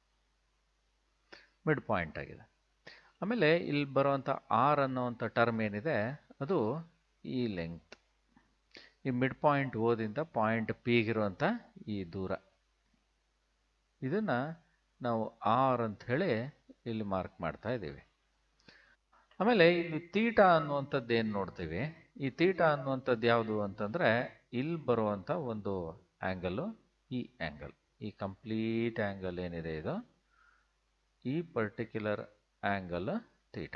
mid point ಆಗಿದೆ ಆಮೇಲೆ ಇಲ್ಲಿ ಬರುವಂಥ ಆರ್ ಅನ್ನೋವಂಥ ಟರ್ಮ್ ಏನಿದೆ ಅದು ಈ ಲೆಂಗ್ತ್ ಈ ಮಿಡ್ ಪಾಯಿಂಟ್ ಓದಿಂದ ಪಾಯಿಂಟ್ ಪಿಗಿರುವಂಥ ಈ ದೂರ ಇದನ್ನು ನಾವು ಆರ್ ಅಂತ ಹೇಳಿ ಇಲ್ಲಿ ಮಾರ್ಕ್ ಮಾಡ್ತಾ ಇದ್ದೀವಿ ಆಮೇಲೆ ಇಲ್ಲಿ ತೀಟಾ ಅನ್ನುವಂಥದ್ದು ಏನು ನೋಡ್ತೀವಿ ಈ ತೀಟಾ ಅನ್ನುವಂಥದ್ದು ಯಾವುದು ಅಂತಂದರೆ ಇಲ್ಲಿ ಬರುವಂಥ ಒಂದು ಆ್ಯಂಗಲ್ಲು ಈ ಆ್ಯಂಗಲ್ ಈ ಕಂಪ್ಲೀಟ್ ಆ್ಯಂಗಲ್ ಏನಿದೆ ಇದು ಈ particular angle theta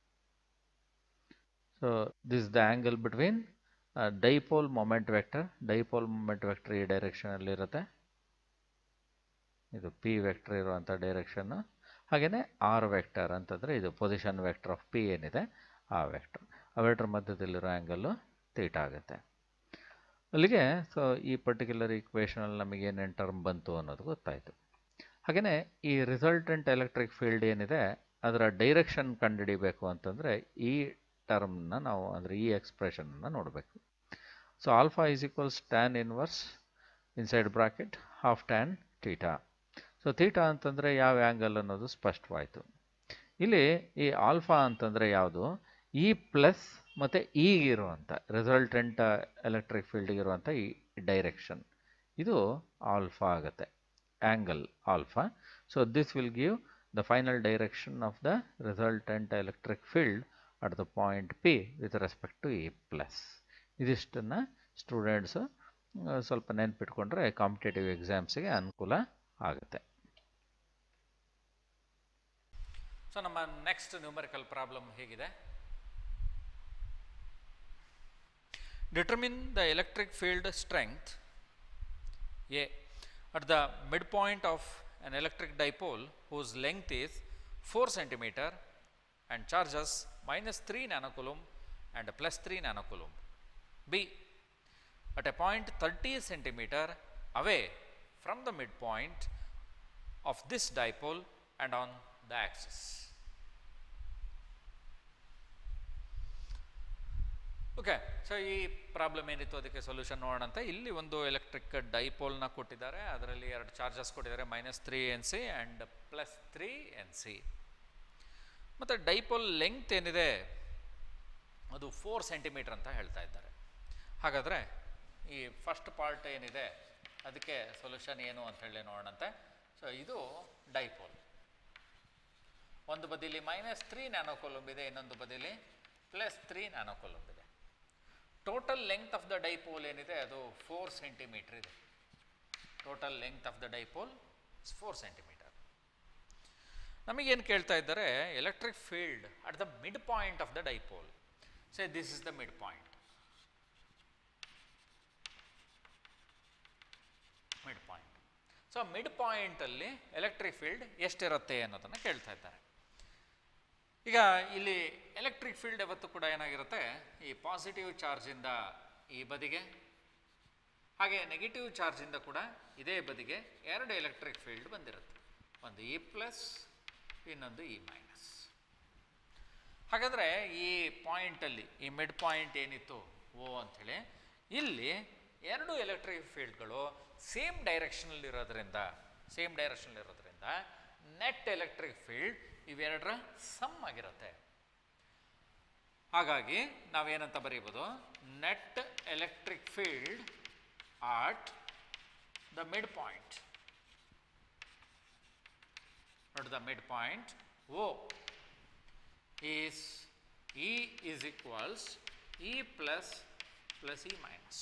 so this the angle between dipole moment vector dipole moment vector ಈ ಡೈರೆಕ್ಷನಲ್ಲಿ ಇರುತ್ತೆ ಇದು ಪಿ ವೆಕ್ಟರ್ ಇರುವಂಥ ಡೈರೆಕ್ಷನ್ನು ಹಾಗೆಯೇ ಆರ್ ವೆಕ್ಟರ್ ಅಂತಂದರೆ ಇದು ಪೊಸಿಷನ್ ವೆಕ್ಟರ್ ಆಫ್ ಪಿ ಏನಿದೆ ಆ ವೆಕ್ಟರ್ ಆ ವೆಕ್ಟರ್ ಮಧ್ಯದಲ್ಲಿರೋ ಆ್ಯಂಗಲ್ಲು ತೀಟ ಆಗುತ್ತೆ ಅಲ್ಲಿಗೆ ಸೊ ಈ ಪರ್ಟಿಕ್ಯುಲರ್ ಈಕ್ವೇಷನಲ್ಲಿ ನಮಗೆ ಏನೇನು ಟರ್ಮ್ ಬಂತು ಅನ್ನೋದು ಗೊತ್ತಾಯಿತು ಹಾಗೆಯೇ ಈ ರಿಸಲ್ಟೆಂಟ್ ಎಲೆಕ್ಟ್ರಿಕ್ ಫೀಲ್ಡ್ ಏನಿದೆ ಅದರ ಡೈರೆಕ್ಷನ್ ಕಂಡುಹಿಡಿಬೇಕು ಅಂತಂದರೆ ಈ ಟರ್ಮ್ನ ನಾವು ಅಂದರೆ ಈ ಎಕ್ಸ್ಪ್ರೆಷನನ್ನು ನೋಡಬೇಕು so alpha is equals tan inverse inside bracket half tan theta so theta ಅಂತಂದರೆ ಯಾವ ಆ್ಯಂಗಲ್ ಅನ್ನೋದು ಸ್ಪಷ್ಟವಾಯಿತು ಇಲ್ಲಿ ಈ ಆಲ್ಫಾ ಅಂತಂದರೆ ಯಾವುದು ಈ ಪ್ಲಸ್ ಮತ್ತು ಈಗಿರುವಂಥ ರಿಸಲ್ಟೆಂಟ್ ಎಲೆಕ್ಟ್ರಿಕ್ ಫೀಲ್ಡ್ಗಿರುವಂಥ ಈ ಡೈರೆಕ್ಷನ್ ಇದು ಆಲ್ಫಾ ಆಗುತ್ತೆ angle alpha so this will give the final direction of the resultant electric field at the point P with respect to E plus ಇದಿಷ್ಟನ್ನು ಸ್ಟೂಡೆಂಟ್ಸು ಸ್ವಲ್ಪ ನೆನ್ಪಿಟ್ಕೊಂಡ್ರೆ ಕಾಂಪಿಟೇಟಿವ್ ಎಕ್ಸಾಮ್ಸಿಗೆ ಅನುಕೂಲ ಆಗುತ್ತೆ ಸೊ ನಮ್ಮ ನೆಕ್ಸ್ಟ್ ನ್ಯೂಮರಿಕಲ್ ಪ್ರಾಬ್ಲಮ್ ಹೇಗಿದೆ determine the electric field strength A at the midpoint of an electric dipole whose length is 4 centimeter and charges minus 3 nanocoulomb and plus 3 nanocoulomb. B. At a point 30 centimeter away from the midpoint of this dipole and on the axis. Okay so ಈ problem ಏನಿತ್ತು ಅದಕ್ಕೆ solution ನೋಡೋಣ ಅಂತ ಇಲ್ಲಿ ಒಂದು electric ಡೈಪೋಲ್ನ ಕೊಟ್ಟಿದ್ದಾರೆ ಅದರಲ್ಲಿ ಎರಡು ಚಾರ್ಜಸ್ ಕೊಟ್ಟಿದ್ದಾರೆ minus three N C and plus three N C ಮತ್ತು ಡೈಪೋಲ್ ಲೆಂತ್ ಏನಿದೆ ಅದು ಫೋರ್ ಸೆಂಟಿಮೀಟರ್ ಅಂತ ಹೇಳ್ತಾ ಇದ್ದಾರೆ ಹಾಗಾದರೆ ಈ ಫಸ್ಟ್ ಪಾರ್ಟ್ ಏನಿದೆ ಅದಕ್ಕೆ ಸೊಲ್ಯೂಷನ್ ಏನು ಅಂತ ಹೇಳಿ ನೋಡೋಣಂತೆ ಸೊ ಇದು ಡೈಪೋಲ್ ಒಂದು ಬದಿಲಿ ಮೈನಸ್ ತ್ರೀ ನ್ಯಾನೋಕೊಲಂಬ್ ಇದೆ ಇನ್ನೊಂದು ಬದಿಲಿ ಪ್ಲಸ್ ತ್ರೀ ನ್ಯಾನೋಕೊಲಂಬ್ ಇದೆ total length of the dipole ಏನಿದೆ ಅದು ಫೋರ್ ಸೆಂಟಿಮೀಟರ್ ಇದೆ total length of the dipole four centimetre ನಮಗೇನು ಕೇಳ್ತಾ ಇದ್ದಾರೆ electric field at the mid point of the dipole say this is the mid point mid midpoint so mid ಪಾಯಿಂಟಲ್ಲಿ electric field ಎಷ್ಟಿರುತ್ತೆ ಅನ್ನೋದನ್ನು ಕೇಳ್ತಾ ಇದ್ದಾರೆ ಈಗ ಇಲ್ಲಿ ಎಲೆಕ್ಟ್ರಿಕ್ ಫೀಲ್ಡ್ ಯಾವತ್ತು ಕೂಡ ಏನಾಗಿರುತ್ತೆ ಈ ಪಾಸಿಟಿವ್ ಚಾರ್ಜಿಂದ ಈ ಬದಿಗೆ ಹಾಗೆ ನೆಗೆಟಿವ್ ಚಾರ್ಜಿಂದ ಕೂಡ ಇದೇ ಬದಿಗೆ ಎರಡು ಎಲೆಕ್ಟ್ರಿಕ್ ಫೀಲ್ಡ್ ಬಂದಿರುತ್ತೆ ಒಂದು ಇ ಪ್ಲಸ್ ಇನ್ನೊಂದು ಇ ಮೈನಸ್ ಹಾಗಾದರೆ ಈ ಪಾಯಿಂಟಲ್ಲಿ ಈ ಮಿಡ್ ಪಾಯಿಂಟ್ ಏನಿತ್ತು ಓ ಅಂಥೇಳಿ ಇಲ್ಲಿ ಎರಡು ಎಲೆಕ್ಟ್ರಿಕ್ ಫೀಲ್ಡ್ಗಳು ಸೇಮ್ ಡೈರೆಕ್ಷನಲ್ಲಿ ಇರೋದ್ರಿಂದ ಸೇಮ್ ಡೈರೆಕ್ಷನಲ್ಲಿ ಇರೋದ್ರಿಂದ ನೆಟ್ ಎಲೆಕ್ಟ್ರಿಕ್ ಫೀಲ್ಡ್ ಇವೆರಡರ ಸಮ್ ಆಗಿರುತ್ತೆ ಹಾಗಾಗಿ ನಾವೇನಂತ ಬರೀಬೋದು net electric field at the mid midpoint at the midpoint O is E is equals E plus plus E minus.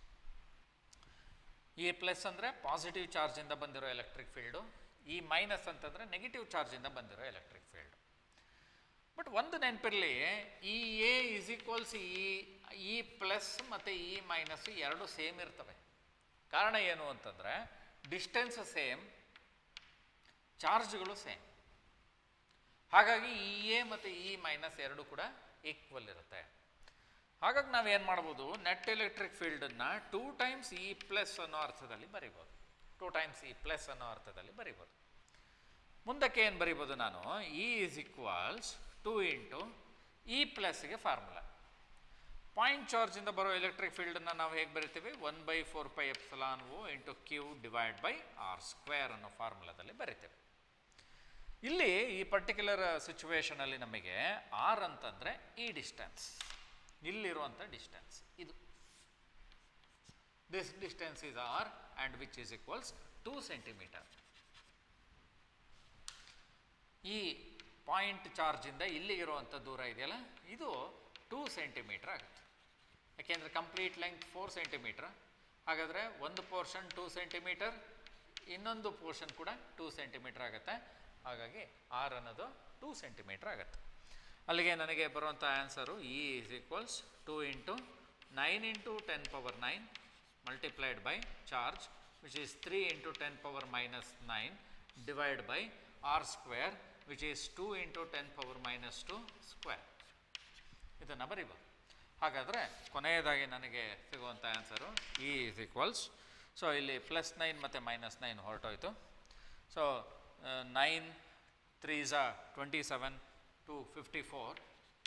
E plus ಅಂದರೆ ಪಾಸಿಟಿವ್ ಚಾರ್ಜಿಂದ ಬಂದಿರೋ ಎಲೆಕ್ಟ್ರಿಕ್ ಫೀಲ್ಡು ಇ ಮೈನಸ್ ಅಂತಂದರೆ negative ಚಾರ್ಜಿಂದ ಬಂದಿರೋ ಎಲೆಕ್ಟ್ರಿಕ್ ಫೀಲ್ಡ್ ಬಟ್ ಒಂದು ನೆನಪಿರಲಿ E A is equals E E plus ಮತ್ತು E minus ಎರಡು ಸೇಮ್ ಇರ್ತವೆ ಕಾರಣ ಏನು ಅಂತಂದರೆ ಡಿಸ್ಟೆನ್ಸ್ ಸೇಮ್ ಚಾರ್ಜ್ಗಳು ಸೇಮ್ ಹಾಗಾಗಿ ಇ ಎ ಮತ್ತು ಇ ಮೈನಸ್ ಎರಡು ಕೂಡ ಈಕ್ವಲ್ ಇರುತ್ತೆ ಹಾಗಾಗಿ ನಾವೇನು ಮಾಡ್ಬೋದು ನೆಟ್ ಎಲೆಕ್ಟ್ರಿಕ್ ಫೀಲ್ಡನ್ನು ಟೂ ಟೈಮ್ಸ್ ಇ ಪ್ಲಸ್ ಅನ್ನೋ ಅರ್ಥದಲ್ಲಿ ಬರಿಬೋದು ಟೂ ಟೈಮ್ಸ್ ಇ ಪ್ಲಸ್ ಅನ್ನೋ ಅರ್ಥದಲ್ಲಿ ಬರಿಬೋದು ಮುಂದಕ್ಕೆ ಏನು ಬರಿಬೋದು ನಾನು E is equals two into E ಪ್ಲಸ್ಗೆ ಫಾರ್ಮುಲಾ ಪಾಯಿಂಟ್ ಚಾರ್ಜಿಂದ ಬರೋ ಎಲೆಕ್ಟ್ರಿಕ್ ಫೀಲ್ಡನ್ನು ನಾವು ಹೇಗೆ ಬರಿತೀವಿ one by four pi epsilon O into Q divide by R square ಅನ್ನೋ ಫಾರ್ಮುಲಾದಲ್ಲಿ ಬರಿತೇವೆ ಇಲ್ಲಿ ಈ ಪರ್ಟಿಕ್ಯುಲರ್ ಸಿಚುವೇಶನಲ್ಲಿ ನಮಗೆ ಆರ್ ಅಂತಂದರೆ ಈ ಡಿಸ್ಟೆನ್ಸ್ ಇಲ್ಲಿರುವಂಥ ಡಿಸ್ಟೆನ್ಸ್ ಇದು this distance is R and which is equals two centimetre ಈ ಪಾಯಿಂಟ್ ಚಾರ್ಜಿಂದ ಇಲ್ಲಿಗಿರುವಂಥ ದೂರ ಇದೆಯಲ್ಲ ಇದು ಟೂ ಸೆಂಟಿಮೀಟರ್ ಆಗುತ್ತೆ ಯಾಕೆಂದರೆ ಕಂಪ್ಲೀಟ್ ಲೆಂತ್ ಫೋರ್ ಸೆಂಟಿಮೀಟ್ರ್ ಹಾಗಾದರೆ ಒಂದು ಪೋರ್ಷನ್ ಟೂ ಸೆಂಟಿಮೀಟರ್ ಇನ್ನೊಂದು ಪೋರ್ಷನ್ ಕೂಡ ಟೂ ಸೆಂಟಿಮೀಟರ್ ಆಗುತ್ತೆ ಹಾಗಾಗಿ ಆರ್ ಅನ್ನೋದು ಟೂ ಸೆಂಟಿಮೀಟರ್ ಆಗುತ್ತೆ ಅಲ್ಲಿಗೆ ನನಗೆ ಬರುವಂಥ answer E is equals two into nine into ten power nine multiplied by charge which is three into ten power minus nine divide by R square which is two into ten power minus two square ಇದನ್ನು ಬರಿಬೋದು ಹಾಗಾದರೆ ಕೊನೆಯದಾಗಿ ನನಗೆ ಸಿಗುವಂಥ answer E is equals so ಇಲ್ಲಿ plus nine ಮತ್ತು minus nine ಹೊರಟೋಯ್ತು so nine three ಝಾ twenty seven two fifty four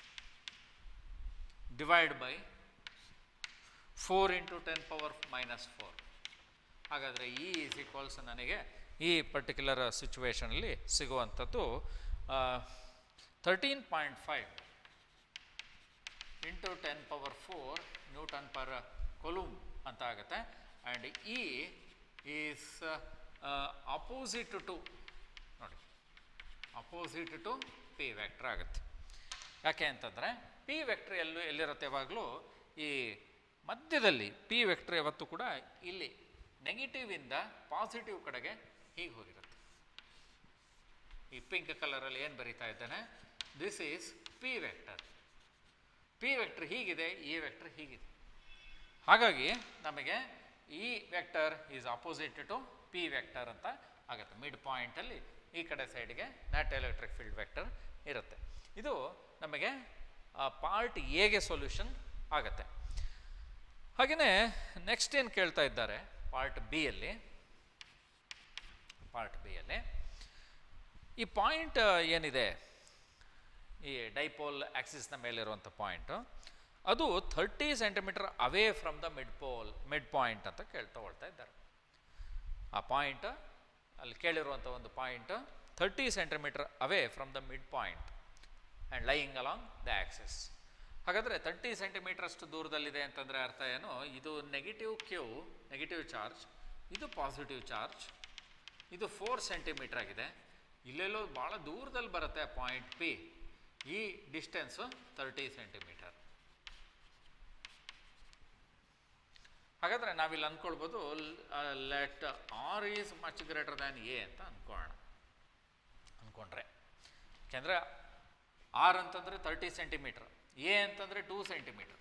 divide by four into ten power minus four ಹಾಗಾದರೆ ಇ ಈಸ್ ಈಕ್ವಲ್ಸ್ ನನಗೆ ಈ ಪರ್ಟಿಕ್ಯುಲರ್ ಸಿಚುವೇಷನಲ್ಲಿ ಸಿಗುವಂಥದ್ದು thirteen point five into ten power four newton per coulomb ಅಂತ ಆಗುತ್ತೆ and E is opposite to ನೋಡಿ opposite to P vector ಆಗುತ್ತೆ ಯಾಕೆ ಅಂತಂದರೆ ಪಿ ವೆಕ್ಟ್ರ್ ಎಲ್ಲೂ ಎಲ್ಲಿರುತ್ತೆ ಯಾವಾಗಲೂ ಈ ಮಧ್ಯದಲ್ಲಿ ಪಿ ವೆಕ್ಟ್ರ್ ಯಾವತ್ತೂ ಕೂಡ ಇಲ್ಲಿ ನೆಗೆಟಿವಿಂದ ಪಾಸಿಟಿವ್ ಕಡೆಗೆ ಹೀಗೆ ಹೋಗಿರುತ್ತೆ ಈ ಪಿಂಕ್ ಕಲರಲ್ಲಿ ಏನು ಬರೀತಾ ಇದ್ದಾನೆ this is P vector P vector ಹೀಗಿದೆ ಈ ವೆಕ್ಟರ್ ಹೀಗಿದೆ ಹಾಗಾಗಿ ನಮಗೆ E vector is opposite to P vector ಅಂತ ಆಗುತ್ತೆ ಮಿಡ್ ಪಾಯಿಂಟಲ್ಲಿ ಈ ಕಡೆ ಸೈಡ್ಗೆ ನೆಟ್ ಎಲೆಕ್ಟ್ರಿಕ್ ಫೀಲ್ಡ್ ವೆಕ್ಟರ್ ಇರುತ್ತೆ ಇದು ನಮಗೆ ಪಾರ್ಟ್ ಎಗೆ ಸೊಲ್ಯೂಷನ್ ಆಗುತ್ತೆ ಹಾಗೆಯೇ ನೆಕ್ಸ್ಟ್ ಏನು ಕೇಳ್ತಾ ಇದ್ದಾರೆ ಪಾರ್ಟ್ ಬಿಯಲ್ಲಿ ಪಾರ್ಟ್ ಬಿಯಲ್ಲಿ ಈ ಪಾಯಿಂಟ್ ಏನಿದೆ ಈ ಡೈಪೋಲ್ ಆಕ್ಸಿಸ್ನ ಮೇಲಿರುವಂಥ ಪಾಯಿಂಟು ಅದು thirty centimetre away from the mid pole midpoint ಅಂತ ಕೇಳಿ ತಗೊಳ್ತಾ ಇದ್ದಾರೆ ಆ ಪಾಯಿಂಟ್ ಅಲ್ಲಿ ಕೇಳಿರುವಂಥ ಒಂದು point thirty centimetre away from the mid midpoint and lying along the axis ಹಾಗಾದರೆ ತರ್ಟಿ ಸೆಂಟಿಮೀಟ್ರಷ್ಟು ದೂರದಲ್ಲಿದೆ ಅಂತಂದರೆ ಅರ್ಥ ಏನು ಇದು ನೆಗೆಟಿವ್ ಕ್ಯೂ ನೆಗೆಟಿವ್ ಚಾರ್ಜ್ ಇದು ಪಾಸಿಟಿವ್ ಚಾರ್ಜ್ ಇದು ಫೋರ್ ಸೆಂಟಿಮೀಟರ್ ಆಗಿದೆ ಇಲ್ಲೆಲ್ಲೋ ಭಾಳ ದೂರದಲ್ಲಿ ಬರುತ್ತೆ ಪಾಯಿಂಟ್ ಪಿ ಈ ಡಿಸ್ಟೆನ್ಸು ತರ್ಟಿ ಸೆಂಟಿಮೀಟರ್ ಹಾಗಾದರೆ ನಾವಿಲ್ಲಿ ಅಂದ್ಕೊಳ್ಬೋದು let R is much greater than A ಅಂತ ಅಂದ್ಕೊಳ್ಳೋಣ ಅಂದ್ಕೊಂಡ್ರೆ ಯಾಕೆಂದರೆ ಆರ್ ಅಂತಂದರೆ ತರ್ಟಿ ಸೆಂಟಿಮೀಟ್ರ್ ಎ ಅಂತಂದರೆ two centimetre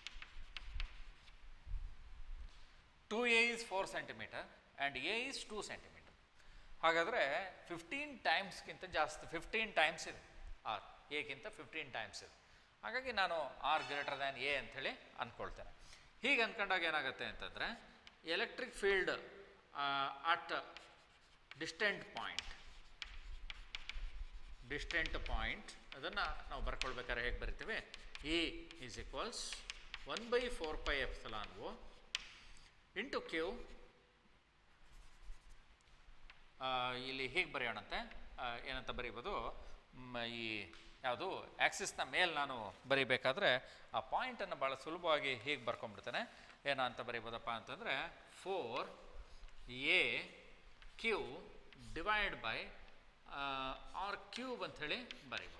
two A is four centimetre and A is two centimetre ಹಾಗಾದರೆ ಫಿಫ್ಟೀನ್ ಟೈಮ್ಸ್ಗಿಂತ ಜಾಸ್ತಿ ಫಿಫ್ಟೀನ್ ಟೈಮ್ಸ್ ಇದೆ ಆರ್ ಎಗಿಂತ ಫಿಫ್ಟೀನ್ ಟೈಮ್ಸ್ ಇದೆ ಹಾಗಾಗಿ ನಾನು ಆರ್ ಗ್ರೇಟರ್ ದ್ಯಾನ್ ಎ ಅಂಥೇಳಿ ಅಂದ್ಕೊಳ್ತೇನೆ ಹೀಗೆ ಅಂದ್ಕೊಂಡಾಗ ಏನಾಗುತ್ತೆ ಅಂತಂದರೆ electric field at distant point distant point ಅದನ್ನು ನಾವು ಬರ್ಕೊಳ್ಬೇಕಾದ್ರೆ ಹೇಗೆ ಬರಿತೀವಿ E is equals one by four pi epsilon O into Q ಇಲ್ಲಿ ಹೀಗೆ ಬರೆಯೋಣಂತೆ ಆ, ಏನಂತ ಬರೀಬೋದು ಮ್, ಈ ಯಾವುದು ಆ್ಯಕ್ಸಿಸ್ನ ಮೇಲೆ ನಾನು ಬರೀಬೇಕಾದ್ರೆ ಆ ಪಾಯಿಂಟನ್ನು ಭಾಳ ಸುಲಭವಾಗಿ ಹೀಗೆ ಬರ್ಕೊಂಡ್ಬಿಡ್ತೇನೆ ಏನೋ ಅಂತ ಬರೀಬೋದಪ್ಪ ಅಂತಂದರೆ four A Q divide by R cube ಅಂಥೇಳಿ ಬರೀಬೋದು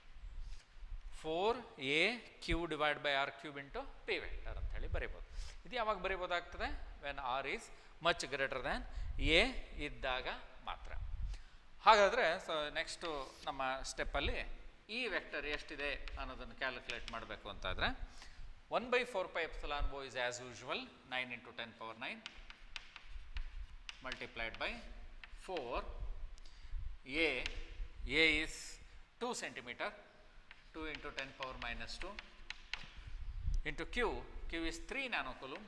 four A Q divide by R cube into P vector ಅಂಥೇಳಿ ಬರೀಬೋದು ಇದು ಯಾವಾಗ ಬರೀಬೋದಾಗ್ತದೆ when R is much greater than A ಇದ್ದಾಗ ಮಾತ್ರ ಹಾಗಾದರೆ ಸೊ ನೆಕ್ಸ್ಟು ನಮ್ಮ ಸ್ಟೆಪ್ಪಲ್ಲಿ ಈ ವೆಕ್ಟರ್ ಎಷ್ಟಿದೆ ಅನ್ನೋದನ್ನು ಕ್ಯಾಲ್ಕುಲೇಟ್ ಮಾಡಬೇಕು ಅಂತಾದರೆ one by four pi epsilon O is as usual nine into ten power nine multiplied by 4 a a is 2 centimeter 2 into 10 power minus 2 into q q is 3 nanocoulomb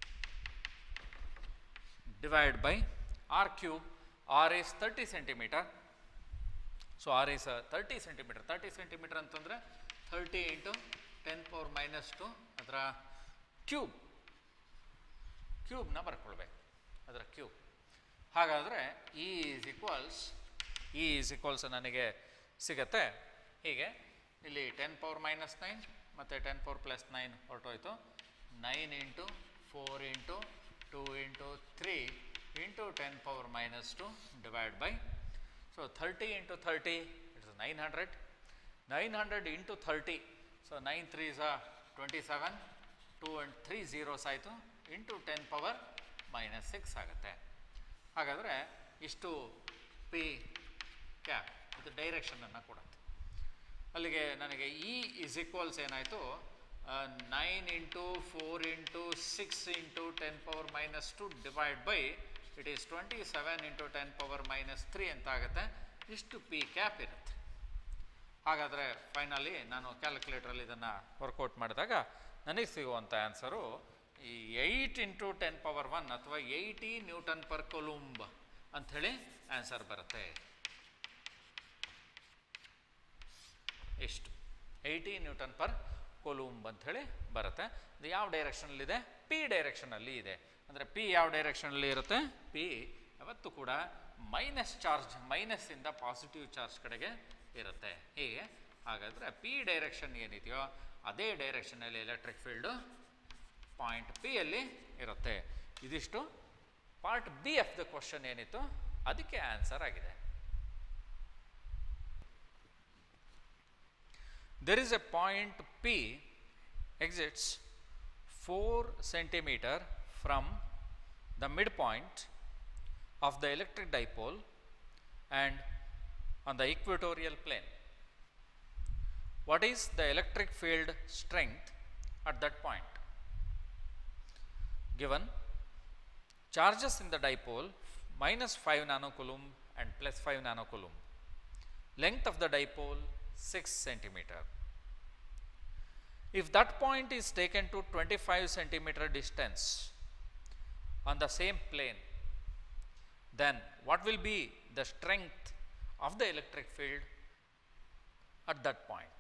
divided by r cube r is 30 centimeter so r is uh, 30 centimeter 30 centimeter ಅಂತಂದ್ರೆ 30 into 10 power minus 2 ಅದರ cube ಕ್ಯೂಬ್ನ ಬರ್ಕೊಳ್ಬೇಕು ಅದರ cube ಹಾಗಾದರೆ E is equals E is equals ನನಗೆ ಸಿಗತ್ತೆ ಹೀಗೆ ಇಲ್ಲಿ ten power minus nine ಮತ್ತು ten power plus nine ಹೊರಟೋಯ್ತು nine into four into two into three into ten power minus two divide by so thirty into thirty it's nine hundred nine hundred into thirty so nine three ಝ twenty seven two and three zeros ಆಯಿತು into ten power minus six ಆಗುತ್ತೆ ಹಾಗಾದರೆ ಇಷ್ಟು P cap ಇದು ಡೈರೆಕ್ಷನನ್ನು ಕೊಡುತ್ತೆ ಅಲ್ಲಿಗೆ ನನಗೆ E is equals ಏನಾಯಿತು nine into four into six into ten power minus two divide by it is twenty seven into ten power minus three ಅಂತ ಆಗುತ್ತೆ ಇಷ್ಟು ಪಿ ಕ್ಯಾಪ್ ಇರುತ್ತೆ ಹಾಗಾದರೆ ಫೈನಲಿ ನಾನು ಕ್ಯಾಲ್ಕುಲೇಟ್ರಲ್ಲಿ ಇದನ್ನು ವರ್ಕೌಟ್ ಮಾಡಿದಾಗ ನನಗೆ ಸಿಗುವಂಥ answer E eight into ten power one ಅಥವಾ ಏಯ್ಟಿ ನ್ಯೂಟನ್ ಪರ್ ಕೊಲುಂಬ್ ಅಂಥೇಳಿ ಆನ್ಸರ್ ಬರುತ್ತೆ ಎಷ್ಟು ಏಯ್ಟಿ ನ್ಯೂಟನ್ ಪರ್ ಕೊಲುಂಬ್ ಅಂಥೇಳಿ ಬರುತ್ತೆ ಇದು ಯಾವ ಡೈರೆಕ್ಷನಲ್ಲಿದೆ ಪಿ ಡೈರೆಕ್ಷನಲ್ಲಿ ಇದೆ ಅಂದರೆ ಪಿ ಯಾವ ಡೈರೆಕ್ಷನಲ್ಲಿ ಇರುತ್ತೆ ಪಿ ಯಾವತ್ತೂ ಕೂಡ ಮೈನಸ್ ಚಾರ್ಜ್ ಮೈನಸ್ಸಿಂದ ಪಾಸಿಟಿವ್ ಚಾರ್ಜ್ ಕಡೆಗೆ ಇರುತ್ತೆ ಹೀಗೆ ಹಾಗಾದರೆ ಪಿ ಡೈರೆಕ್ಷನ್ ಏನಿದೆಯೋ ಅದೇ ಡೈರೆಕ್ಷನಲ್ಲಿ ಎಲೆಕ್ಟ್ರಿಕ್ ಫೀಲ್ಡು ಪಾಯಿಂಟ್ ಪಿ ಅಲ್ಲಿ ಇರುತ್ತೆ ಇದಿಷ್ಟು part B of the question ಏನಿತ್ತು ಅದಕ್ಕೆ ಆನ್ಸರ್ ಆಗಿದೆ there is a point P exits 4 centimeter from the midpoint of the electric dipole and on the equatorial plane. What is the electric field strength at that point? Given charges in the dipole minus 5 nanocoulomb and plus 5 nanocoulomb. Length of the dipole 6 centimeter. If that point is taken to 25 centimeter distance on the same plane, then what will be the strength of the electric field at that point?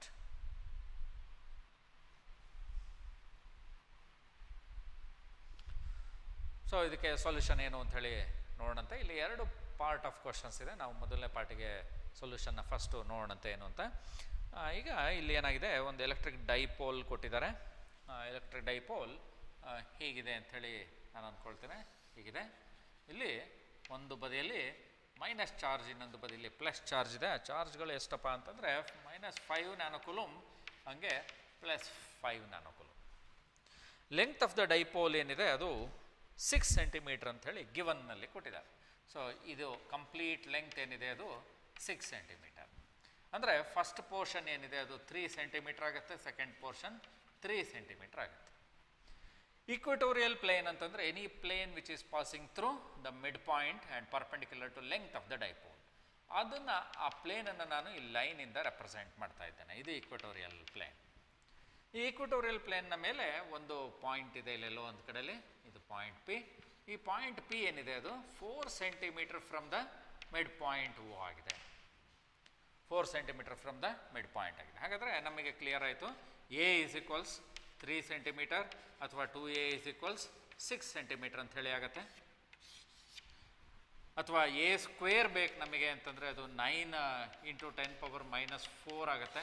So ಇದಕ್ಕೆ solution ಏನು ಅಂತ ಹೇಳಿ ನೋಡೋಣಂತೆ ಇಲ್ಲಿ ಎರಡು part of questions ಇದೆ ನಾವು ಮೊದಲನೇ ಪಾರ್ಟಿಗೆ ಸೊಲ್ಯೂಷನ್ನ ಫಸ್ಟು ನೋಡೋಣಂತೆ ಏನು ಅಂತ ಆ, ಈಗ ಇಲ್ಲಿ ಏನಾಗಿದೆ ಒಂದು ಎಲೆಕ್ಟ್ರಿಕ್ ಡೈಪೋಲ್ ಕೊಟ್ಟಿದ್ದಾರೆ ಎಲೆಕ್ಟ್ರಿಕ್ ಡೈಪೋಲ್ ಹೀಗಿದೆ ಅಂಥೇಳಿ ನಾನು ಅಂದ್ಕೊಳ್ತೇನೆ ಹೀಗಿದೆ ಇಲ್ಲಿ ಒಂದು ಬದಿಯಲ್ಲಿ ಮೈನಸ್ ಚಾರ್ಜ್ ಇನ್ನೊಂದು ಬದಿಯಲ್ಲಿ ಪ್ಲಸ್ ಚಾರ್ಜ್ ಇದೆ ಚಾರ್ಜ್ಗಳು ಎಷ್ಟಪ್ಪ ಅಂತಂದರೆ ಮೈನಸ್ ಫೈವ್ ನ್ಯಾನೋಕುಲುಮ್ ಹಾಗೆ plus five nanocoulomb length of the dipole ಏನಿದೆ ಅದು ಸಿಕ್ಸ್ ಸೆಂಟಿಮೀಟರ್ ಅಂಥೇಳಿ ಗಿವನ್ನಲ್ಲಿ ಕೊಟ್ಟಿದ್ದಾರೆ ಸೊ ಇದು ಕಂಪ್ಲೀಟ್ ಲೆಂತ್ ಏನಿದೆ ಅದು ಸಿಕ್ಸ್ ಸೆಂಟಿಮೀಟರ್ ಅಂದರೆ ಫಸ್ಟ್ ಪೋರ್ಷನ್ ಏನಿದೆ ಅದು ತ್ರೀ ಸೆಂಟಿಮೀಟರ್ ಆಗುತ್ತೆ ಸೆಕೆಂಡ್ ಪೋರ್ಷನ್ ತ್ರೀ ಸೆಂಟಿಮೀಟರ್ ಆಗುತ್ತೆ ಈಕ್ವಟೋರಿಯಲ್ ಪ್ಲೇನ್ ಅಂತಂದರೆ any plane which is passing through the mid midpoint and perpendicular to length of the dipole ಅದನ್ನು ಆ ಪ್ಲೇನನ್ನು ನಾನು ಈ ಲೈನಿಂದ ರೆಪ್ರೆಸೆಂಟ್ ಮಾಡ್ತಾ ಇದ್ದೇನೆ ಇದು ಈಕ್ವಟೋರಿಯಲ್ ಪ್ಲೇನ್ ಈ ಈಕ್ವಟೋರಿಯಲ್ ಪ್ಲೇನ್ನ ಮೇಲೆ ಒಂದು ಪಾಯಿಂಟ್ ಇದೆ ಇಲ್ಲೆಲ್ಲೋ ಒಂದು ಕಡೆಯಲ್ಲಿ ಇದು ಪಾಯಿಂಟ್ ಪಿ ಈ ಪಾಯಿಂಟ್ ಪಿ ಏನಿದೆ ಅದು four centimetre from the mid midpoint O ಆಗಿದೆ four centimetre from the mid point ಆಗಿದೆ ಹಾಗಾದರೆ ನಮಗೆ ಕ್ಲಿಯರ್ ಆಯಿತು A is equals three centimetre ಅಥವಾ two A is equals six centimetre ಅಂತ ಹೇಳಿ ಆಗುತ್ತೆ ಅಥವಾ ಎ ಸ್ಕ್ವೇರ್ ಬೇಕು ನಮಗೆ ಅಂತಂದರೆ ಅದು nine into ten power minus four ಆಗುತ್ತೆ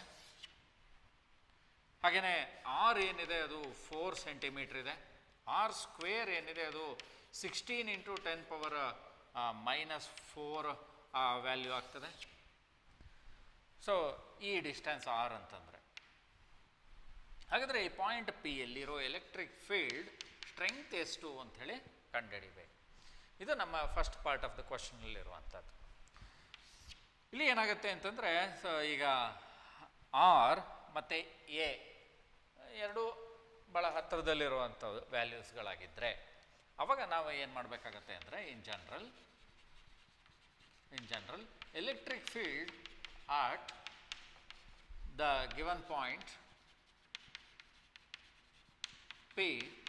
ಹಾಗೆಯೇ ಆರ್ ಏನಿದೆ ಅದು ಫೋರ್ ಸೆಂಟಿಮೀಟ್ರ್ ಇದೆ ಆರ್ ಸ್ಕ್ವೇರ್ ಏನಿದೆ ಅದು sixteen into ten power minus four value ಆಗ್ತದೆ ಸೊ ಈ ಡಿಸ್ಟೆನ್ಸ್ ಆರ್ ಅಂತಂದರೆ ಹಾಗಾದರೆ ಈ ಪಾಯಿಂಟ್ ಪಿ ಯಲ್ಲಿರೋ ಎಲೆಕ್ಟ್ರಿಕ್ ಫೀಲ್ಡ್ ಸ್ಟ್ರೆಂಗ್ತ್ ಎಷ್ಟು ಅಂಥೇಳಿ ಕಂಡುಹಿಡಿಬೇಕು ಇದು ನಮ್ಮ ಫಸ್ಟ್ ಪಾರ್ಟ್ ಆಫ್ ದ ಕ್ವಶನಲ್ಲಿರುವಂಥದ್ದು ಇಲ್ಲಿ ಏನಾಗುತ್ತೆ ಅಂತಂದರೆ ಸೊ ಈಗ ಆರ್ ಮತ್ತು ಎ ಎರಡು ಭಾಳ ಹತ್ತಿರದಲ್ಲಿರುವಂಥ ವ್ಯಾಲ್ಯೂಸ್ಗಳಾಗಿದ್ದರೆ ಅವಾಗ ನಾವು ಏನು ಮಾಡಬೇಕಾಗತ್ತೆ ಅಂದರೆ in general in general electric field at the given point P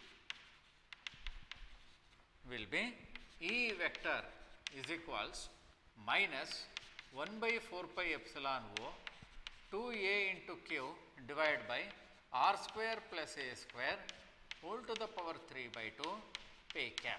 will be E vector is equals minus 1 by 4 pi epsilon O 2A into Q divided by R square plus A square whole to the power 3 by 2 P cap.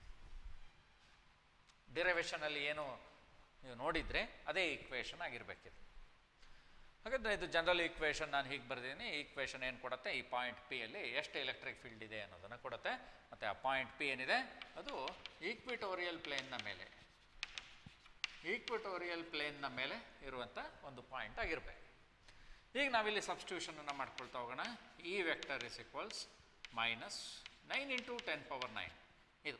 ಡಿರೈವೇಷನಲ್ಲಿ ಏನು ನೀವು ನೋಡಿದರೆ ಅದೇ equation ಆಗಿರಬೇಕಿದೆ ಹಾಗಾದರೆ ಇದು general equation ನಾನು ಹೀಗೆ ಬರೆದಿದ್ದೀನಿ ಈ ಈಕ್ವೇಷನ್ ಏನು ಕೊಡುತ್ತೆ ಈ ಪಾಯಿಂಟ್ ಪಿ ಅಲ್ಲಿ ಎಷ್ಟು ಎಲೆಕ್ಟ್ರಿಕ್ ಫೀಲ್ಡ್ ಇದೆ ಅನ್ನೋದನ್ನು ಕೊಡುತ್ತೆ ಮತ್ತು ಆ ಪಾಯಿಂಟ್ ಪಿ ಏನಿದೆ ಅದು ಈಕ್ವಿಟೋರಿಯಲ್ ಪ್ಲೇನ್ನ ಮೇಲೆ ಈಕ್ವಿಟೋರಿಯಲ್ ಪ್ಲೇನ್ನ ಮೇಲೆ ಇರುವಂಥ ಒಂದು ಪಾಯಿಂಟ್ ಆಗಿರಬೇಕು ಈಗ ನಾವಿಲ್ಲಿ ಸಬ್ಸ್ಟಿಟ್ಯೂಷನನ್ನು ಮಾಡ್ಕೊಳ್ತಾ ಹೋಗೋಣ E vector is equals minus nine into ten power nine ಇದು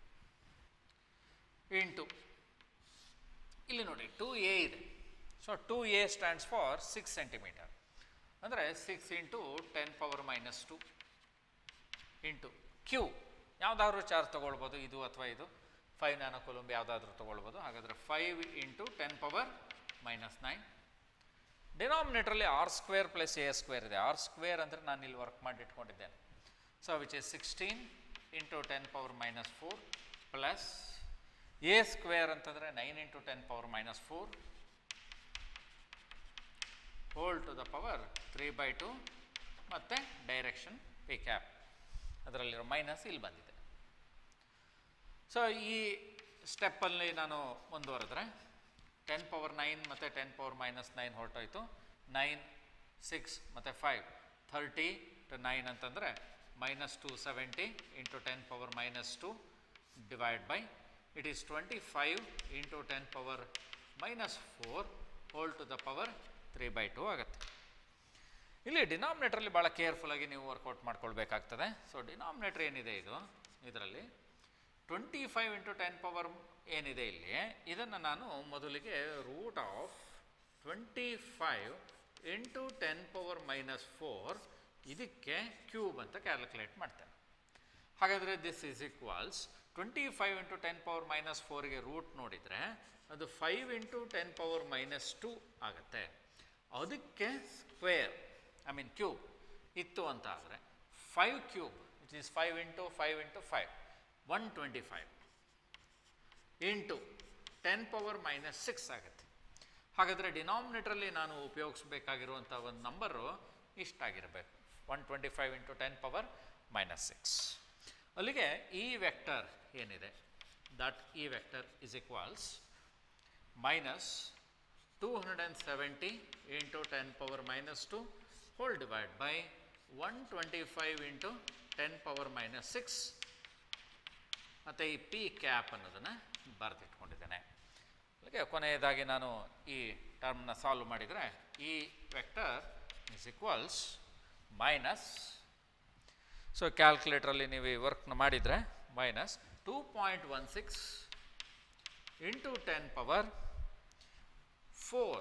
ಇಂಟು ಇಲ್ಲಿ ನೋಡಿ ಟು ಎ ಇದೆ so two A stands for six centimetre ಅಂದರೆ six into ten power minus two into Q ಯಾವುದಾದ್ರೂ ಚಾರ್ಜ್ ತೊಗೊಳ್ಬೋದು ಇದು ಅಥವಾ ಇದು ಫೈವ್ ನ್ಯಾನೋ ಕೊಲಂಬ್ ಯಾವುದಾದ್ರೂ ತೊಗೊಳ್ಬೋದು ಹಾಗಾದರೆ five into ten power minus nine ಡಿನಾಮಿನೇಟ್ರಲ್ಲಿ R square plus A square ಇದೆ ಆರ್ ಸ್ಕ್ವೇರ್ ಅಂದರೆ ನಾನು ಇಲ್ಲಿ ವರ್ಕ್ ಮಾಡಿ ಇಟ್ಕೊಂಡಿದ್ದೇನೆ so which is sixteen into ten power minus four plus A square ಅಂತಂದರೆ nine into ten power minus four whole to the power three by two ಮತ್ತು direction P cap ಅದರಲ್ಲಿರೋ minus ಇಲ್ಲಿ ಬಂದಿದೆ ಸೊ ಈ ಸ್ಟೆಪ್ಪಲ್ಲಿ ನಾನು ಮುಂದುವರೆದ್ರೆ ಟೆನ್ ಪವರ್ ನೈನ್ ಮತ್ತು ಟೆನ್ ಪವರ್ ಮೈನಸ್ ನೈನ್ ಹೊರಟೋಯ್ತು ನೈನ್ ಸಿಕ್ಸ್ ಮತ್ತು ಫೈವ್ ಥರ್ಟಿ ಟು ನೈನ್ ಅಂತಂದರೆ minus two seventy into ten power minus two divide by it is twenty five into ten power minus four whole to the power three by two ಆಗುತ್ತೆ ಇಲ್ಲಿ ಡಿನಾಮಿನೇಟ್ರಲ್ಲಿ ಭಾಳ ಕೇರ್ಫುಲ್ಲಾಗಿ ನೀವು workout ಮಾಡ್ಕೊಳ್ಬೇಕಾಗ್ತದೆ so denominator ಏನಿದೆ ಇದು ಇದರಲ್ಲಿ twenty five into ten power ಏನಿದೆ ಇಲ್ಲಿ ಇದನ್ನು ನಾನು ಮೊದಲಿಗೆ root of twenty five into ten power minus four ಇದಕ್ಕೆ ಕ್ಯೂಬ್ ಅಂತ ಕ್ಯಾಲ್ಕುಲೇಟ್ ಮಾಡ್ತೇನೆ ಹಾಗಾದರೆ this is equals twenty five into ten power minus ಫೋರ್ಗೆ ರೂಟ್ ನೋಡಿದರೆ ಅದು five into ten power minus two ಆಗುತ್ತೆ ಅದಕ್ಕೆ ಸ್ಕ್ವೇರ್ ಐ ಮೀನ್ ಕ್ಯೂಬ್ ಇತ್ತು ಅಂತ ಆದರೆ five cube it is five into five into five one twenty five into ten power minus six ಆಗುತ್ತೆ ಹಾಗಾದರೆ ಡಿನಾಮಿನೇಟ್ರಲ್ಲಿ ನಾನು ಉಪಯೋಗಿಸ್ಬೇಕಾಗಿರುವಂಥ ಒಂದು ನಂಬರು ಇಷ್ಟಾಗಿರಬೇಕು one twenty five into ten power minus six ಅಲ್ಲಿಗೆ ಈ ವೆಕ್ಟರ್ ಏನಿದೆ that E vector is equals minus two hundred and seventy into ten power minus two whole divide by one twenty five into ten power minus six ಮತ್ತು ಈ P cap ಅನ್ನೋದನ್ನು ಬರೆದಿಟ್ಕೊಂಡಿದ್ದೇನೆ ಹಾಗೆ ಕೊನೆಯದಾಗಿ ನಾನು ಈ ಟರ್ಮ್ನ ಸಾಲ್ವ್ ಮಾಡಿದರೆ ಈ vector is equals minus so ಕ್ಯಾಲ್ಕುಲೇಟ್ರಲ್ಲಿ ನೀವು ಈ ವರ್ಕ್ನ ಮಾಡಿದರೆ minus two point one six into ten power four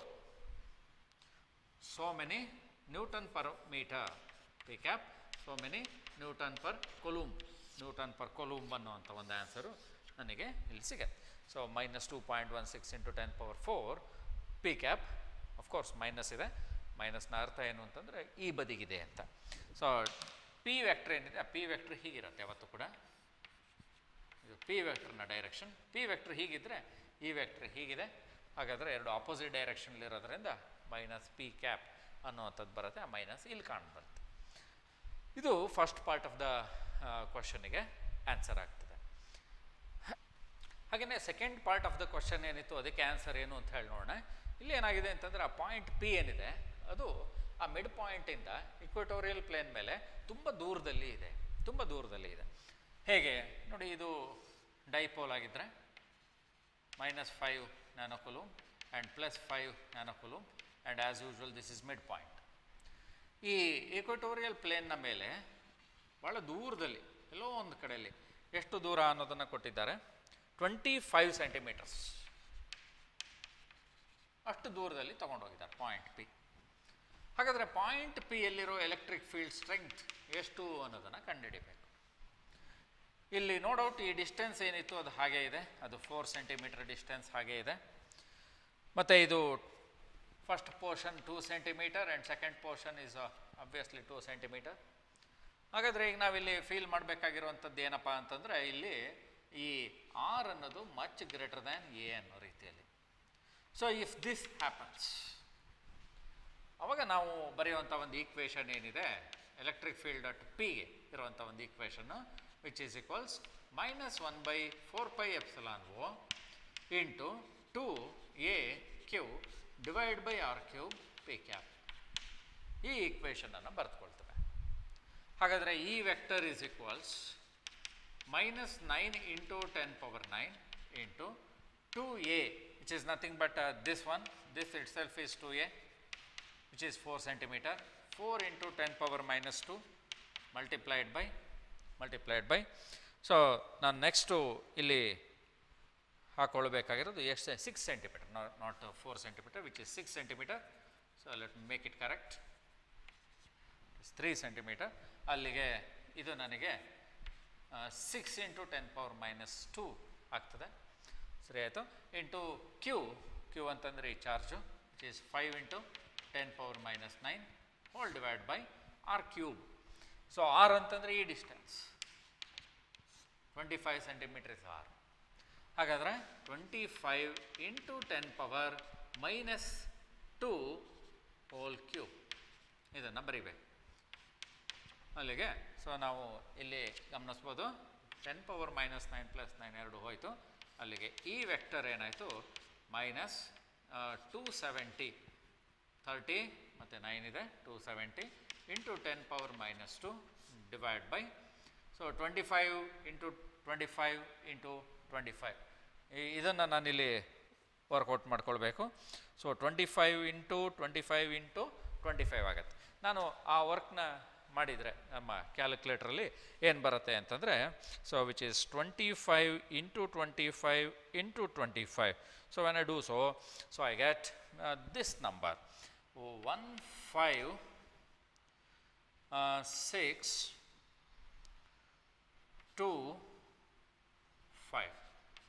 so many Newton per meter P cap so many Newton per coulomb Newton per coulomb ಅನ್ನುವಂಥ ಒಂದು ಆನ್ಸರು ನನಗೆ ಇಲ್ಲಿ ಸಿಗತ್ತೆ so minus two point one six into ten power four P cap of course minus ಇದೆ ಮೈನಸ್ನ ಅರ್ಥ ಏನು ಅಂತಂದರೆ ಈ ಬದಿಗಿದೆ ಅಂತ ಸೊ ಪಿ ವೆಕ್ಟ್ರ್ ಏನಿದೆ ಆ ಪಿ ವೆಕ್ಟ್ರ್ ಹೀಗಿರುತ್ತೆ ಯಾವತ್ತೂ ಕೂಡ ಇದು ಪಿ ವೆಕ್ಟರ್ನ ಡೈರೆಕ್ಷನ್ ಪಿ ವೆಕ್ಟರ್ ಹೀಗಿದ್ದರೆ ಈ ವೆಕ್ಟರ್ ಹೀಗಿದೆ ಹಾಗಾದರೆ ಎರಡು ಆಪೋಸಿಟ್ ಡೈರೆಕ್ಷನ್ಲಿರೋದ್ರಿಂದ ಮೈನಸ್ ಪಿ ಕ್ಯಾಪ್ ಅನ್ನುವಂಥದ್ದು ಬರುತ್ತೆ ಆ ಮೈನಸ್ ಇಲ್ಲಿ ಕಾಣ್ ಬರುತ್ತೆ ಇದು ಫಸ್ಟ್ ಪಾರ್ಟ್ ಆಫ್ ದ ಕ್ವಶನಿಗೆ ಆನ್ಸರ್ ಆಗ್ತದೆ ಹಾಗೆಯೇ second part of the question ಏನಿತ್ತು ಅದಕ್ಕೆ ಆನ್ಸರ್ ಏನು ಅಂತ ಹೇಳಿ ನೋಡೋಣ ಇಲ್ಲಿ ಏನಾಗಿದೆ ಅಂತಂದರೆ ಆ ಪಾಯಿಂಟ್ ಪಿ ಏನಿದೆ ಅದು ಆ ಮಿಡ್ ಪಾಯಿಂಟಿಂದ ಇಕ್ವಟೋರಿಯಲ್ ಪ್ಲೇನ್ ಮೇಲೆ ತುಂಬ ದೂರದಲ್ಲಿ ಇದೆ ತುಂಬ ದೂರದಲ್ಲಿ ಇದೆ ಹೇಗೆ ನೋಡಿ ಇದು ಡೈಪೋಲ್ ಆಗಿದ್ದರೆ minus five nanocoulomb and plus five nanocoulomb and as usual this is mid point ಈ ಈಕ್ವಟೋರಿಯಲ್ ಪ್ಲೇನ್ನ ಮೇಲೆ ಭಾಳ ದೂರದಲ್ಲಿ ಎಲ್ಲೋ ಒಂದು ಕಡೆಯಲ್ಲಿ ಎಷ್ಟು ದೂರ ಅನ್ನೋದನ್ನು ಕೊಟ್ಟಿದ್ದಾರೆ ಟ್ವೆಂಟಿ ಫೈವ್ ಸೆಂಟಿಮೀಟರ್ಸ್ ಅಷ್ಟು ದೂರದಲ್ಲಿ ತೊಗೊಂಡೋಗಿದ್ದಾರೆ ಪಾಯಿಂಟ್ ಪಿ ಹಾಗಾದರೆ ಪಾಯಿಂಟ್ ಪಿ ಯಲ್ಲಿರೋ ಎಲೆಕ್ಟ್ರಿಕ್ ಫೀಲ್ಡ್ ಸ್ಟ್ರೆಂಗ್ತ್ ಎಷ್ಟು ಅನ್ನೋದನ್ನು ಕಂಡುಹಿಡಿಬೇಕು ಇಲ್ಲಿ ನೋ ಡೌಟ್ ಈ ಡಿಸ್ಟೆನ್ಸ್ ಏನಿತ್ತು ಅದು ಹಾಗೇ ಇದೆ ಅದು ಫೋರ್ ಸೆಂಟಿಮೀಟರ್ ಡಿಸ್ಟೆನ್ಸ್ ಹಾಗೇ ಇದೆ ಮತ್ತು ಇದು first portion two centimetre and second portion is obviously two centimetre ಹಾಗಾದರೆ ಈಗ ನಾವಿಲ್ಲಿ ಫೀಲ್ ಮಾಡಬೇಕಾಗಿರುವಂಥದ್ದು ಏನಪ್ಪ ಅಂತಂದರೆ ಇಲ್ಲಿ ಈ ಆರ್ ಅನ್ನೋದು ಮಚ್ ಗ್ರೇಟರ್ ದ್ಯಾನ್ ಎ ಅನ್ನೋ ರೀತಿಯಲ್ಲಿ ಸೊ ಇಫ್ ದಿಸ್ ಹ್ಯಾಪನ್ಸ್ ಅವಾಗ ನಾವು ಬರೆಯುವಂಥ ಒಂದು ಈಕ್ವೇಷನ್ ಏನಿದೆ ಎಲೆಕ್ಟ್ರಿಕ್ ಫೀಲ್ಡ್ ಅಟ್ ಪಿಗೆ ಇರುವಂಥ ಒಂದು equation which is equals minus one by four pi epsilon O into two A Q divide by R cube P cap ಈ ಈಕ್ವೇಷನನ್ನು ಬರೆದುಕೊಳ್ತೇವೆ ಹಾಗಾದರೆ ಈ vector is equals minus nine into ten power nine into two A which is nothing but this one this itself is two A which is 4 centimeter 4 into 10 power minus 2 multiplied by multiplied by so ನಾನು next ಇಲ್ಲಿ ಹಾಕ್ಕೊಳ್ಬೇಕಾಗಿರೋದು ಎಷ್ಟು six centimetre not four centimetre which is six centimetre so let make it correct three centimetre ಅಲ್ಲಿಗೆ ಇದು ನನಗೆ six into ten power minus two ಆಗ್ತದೆ ಸರಿ ಆಯಿತು ಇಂಟು ಕ್ಯೂ ಕ್ಯೂ ಅಂತಂದರೆ ಈ charge which is five into ten power minus nine whole divide by R cube so R ಅಂತಂದರೆ ಈ distance twenty five centimetre is R ಹಾಗಾದರೆ twenty five into ten power minus two whole cube ಇದನ್ನು ಬರಿಬೇಕು ಅಲ್ಲಿಗೆ so ನಾವು ಇಲ್ಲಿ ಗಮನಿಸ್ಬೋದು ten power minus nine plus nine ಎರಡು ಹೋಯಿತು ಅಲ್ಲಿಗೆ ಈ ವೆಕ್ಟರ್ ಏನಾಯಿತು ಮೈನಸ್ ಟೂ ಸೆವೆಂಟಿ ತರ್ಟಿ ಮತ್ತು ನೈನ್ ಇದೆ two seventy into ten power minus two divide by so twenty five into twenty five into twenty five ಇದನ್ನು ನಾನಿಲ್ಲಿ ವರ್ಕೌಟ್ ಮಾಡ್ಕೊಳ್ಬೇಕು so twenty five into twenty five into twenty five ಆಗುತ್ತೆ ನಾನು ಆ ವರ್ಕ್ನ ಮಾಡಿದರೆ ನಮ್ಮ ಕ್ಯಾಲ್ಕುಲೇಟ್ರಲ್ಲಿ ಏನು ಬರುತ್ತೆ ಅಂತಂದರೆ so which is twenty five into twenty five into twenty five so when I do so so I get this number one five six two five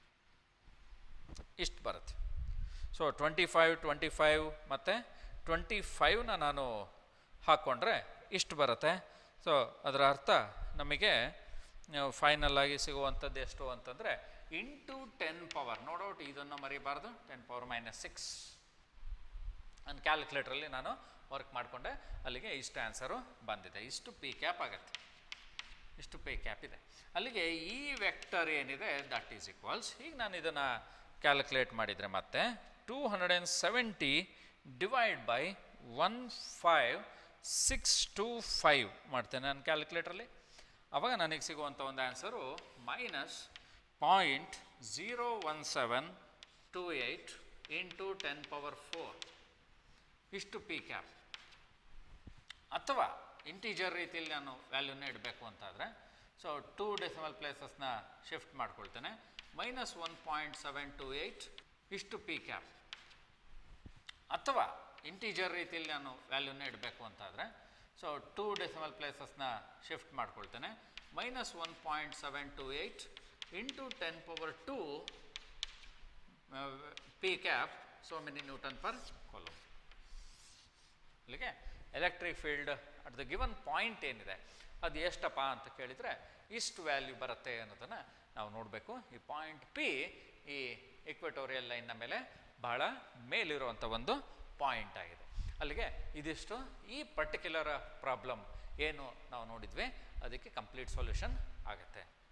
ಇಷ್ಟು ಬರುತ್ತೆ so twenty five twenty five ಮತ್ತು twenty ಫೈವ್ನ ನಾನು ಹಾಕ್ಕೊಂಡ್ರೆ ಇಷ್ಟು ಬರುತ್ತೆ so ಅದರ ಅರ್ಥ ನಮಗೆ ಫೈನಲ್ ಆಗಿ ಸಿಗುವಂಥದ್ದು ಎಷ್ಟು ಅಂತಂದರೆ into ten power no doubt ಇದನ್ನು ಮರಿಬಾರ್ದು ಟೆನ್ ಪವರ್ ಮೈನಸ್ ಸಿಕ್ಸ್ ನನ್ನ ಕ್ಯಾಲ್ಕುಲೇಟ್ರಲ್ಲಿ ನಾನು ವರ್ಕ್ ಮಾಡಿಕೊಂಡೆ ಅಲ್ಲಿಗೆ ಇಷ್ಟು ಆನ್ಸರು ಬಂದಿದೆ ಇಷ್ಟು ಪಿ ಕ್ಯಾಪ್ ಆಗುತ್ತೆ ಇಷ್ಟು ಪೇ ಕ್ಯಾಪ್ ಇದೆ ಅಲ್ಲಿಗೆ ಈ ವೆಕ್ಟರ್ ಏನಿದೆ ದಟ್ ಈಸ್ ಈಕ್ವಲ್ಸ್ ಈಗ ನಾನು ಇದನ್ನು ಕ್ಯಾಲ್ಕುಲೇಟ್ ಮಾಡಿದರೆ ಮತ್ತೆ two hundred and seventy divide by one five six two five ಮಾಡ್ತೇನೆ ನಾನು ಕ್ಯಾಲ್ಕುಲೇಟ್ರಲ್ಲಿ ಅವಾಗ ನನಗೆ ಸಿಗುವಂಥ ಒಂದು answer minus point zero one seven two eight into ten power four ಇಷ್ಟು ಪಿ ಕ್ಯಾಪ್ ಅಥವಾ ಇಂಟೀಜರ್ ರೀತಿಯಲ್ಲಿ ನಾನು ವ್ಯಾಲ್ಯೂನ ಇಡಬೇಕು ಅಂತಾದರೆ ಸೊ ಟೂ ಡೆಸಿಮಲ್ ಪ್ಲೇಸಸ್ನ ಶಿಫ್ಟ್ ಮಾಡ್ಕೊಳ್ತೇನೆ minus one point seven two eight ಇಷ್ಟು ಪಿ ಕ್ಯಾಪ್ ಅಥವಾ ಇಂಟೀಜರ್ ರೀತಿಯಲ್ಲಿ ನಾನು ವ್ಯಾಲ್ಯೂನ ಇಡಬೇಕು ಅಂತಾದರೆ ಸೊ ಟೂ ಡೆಸಿಮಲ್ ಪ್ಲೇಸಸ್ನ ಶಿಫ್ಟ್ ಮಾಡ್ಕೊಳ್ತೇನೆ minus one point seven two eight into ten power two P cap so many newton per coulomb ಅಲ್ಲಿಗೆ electric field at the given point ಏನಿದೆ ಅದು ಎಷ್ಟಪ್ಪ ಅಂತ ಕೇಳಿದರೆ ಇಷ್ಟು ವ್ಯಾಲ್ಯೂ ಬರುತ್ತೆ ಅನ್ನೋದನ್ನು ನಾವು ನೋಡಬೇಕು ಈ ಪಾಯಿಂಟ್ ಪಿ ಈ ಇಕ್ವೆಟೋರಿಯಲ್ ಲೈನ್ನ ಮೇಲೆ ಬಹಳ ಮೇಲಿರುವಂಥ ಒಂದು ಪಾಯಿಂಟ್ ಆಗಿದೆ ಅಲ್ಲಿಗೆ ಇದಿಷ್ಟು ಈ ಪರ್ಟಿಕ್ಯುಲರ್ ಪ್ರಾಬ್ಲಮ್ ಏನು ನಾವು ನೋಡಿದ್ವಿ ಅದಕ್ಕೆ ಕಂಪ್ಲೀಟ್ ಸೊಲ್ಯೂಷನ್ ಆಗುತ್ತೆ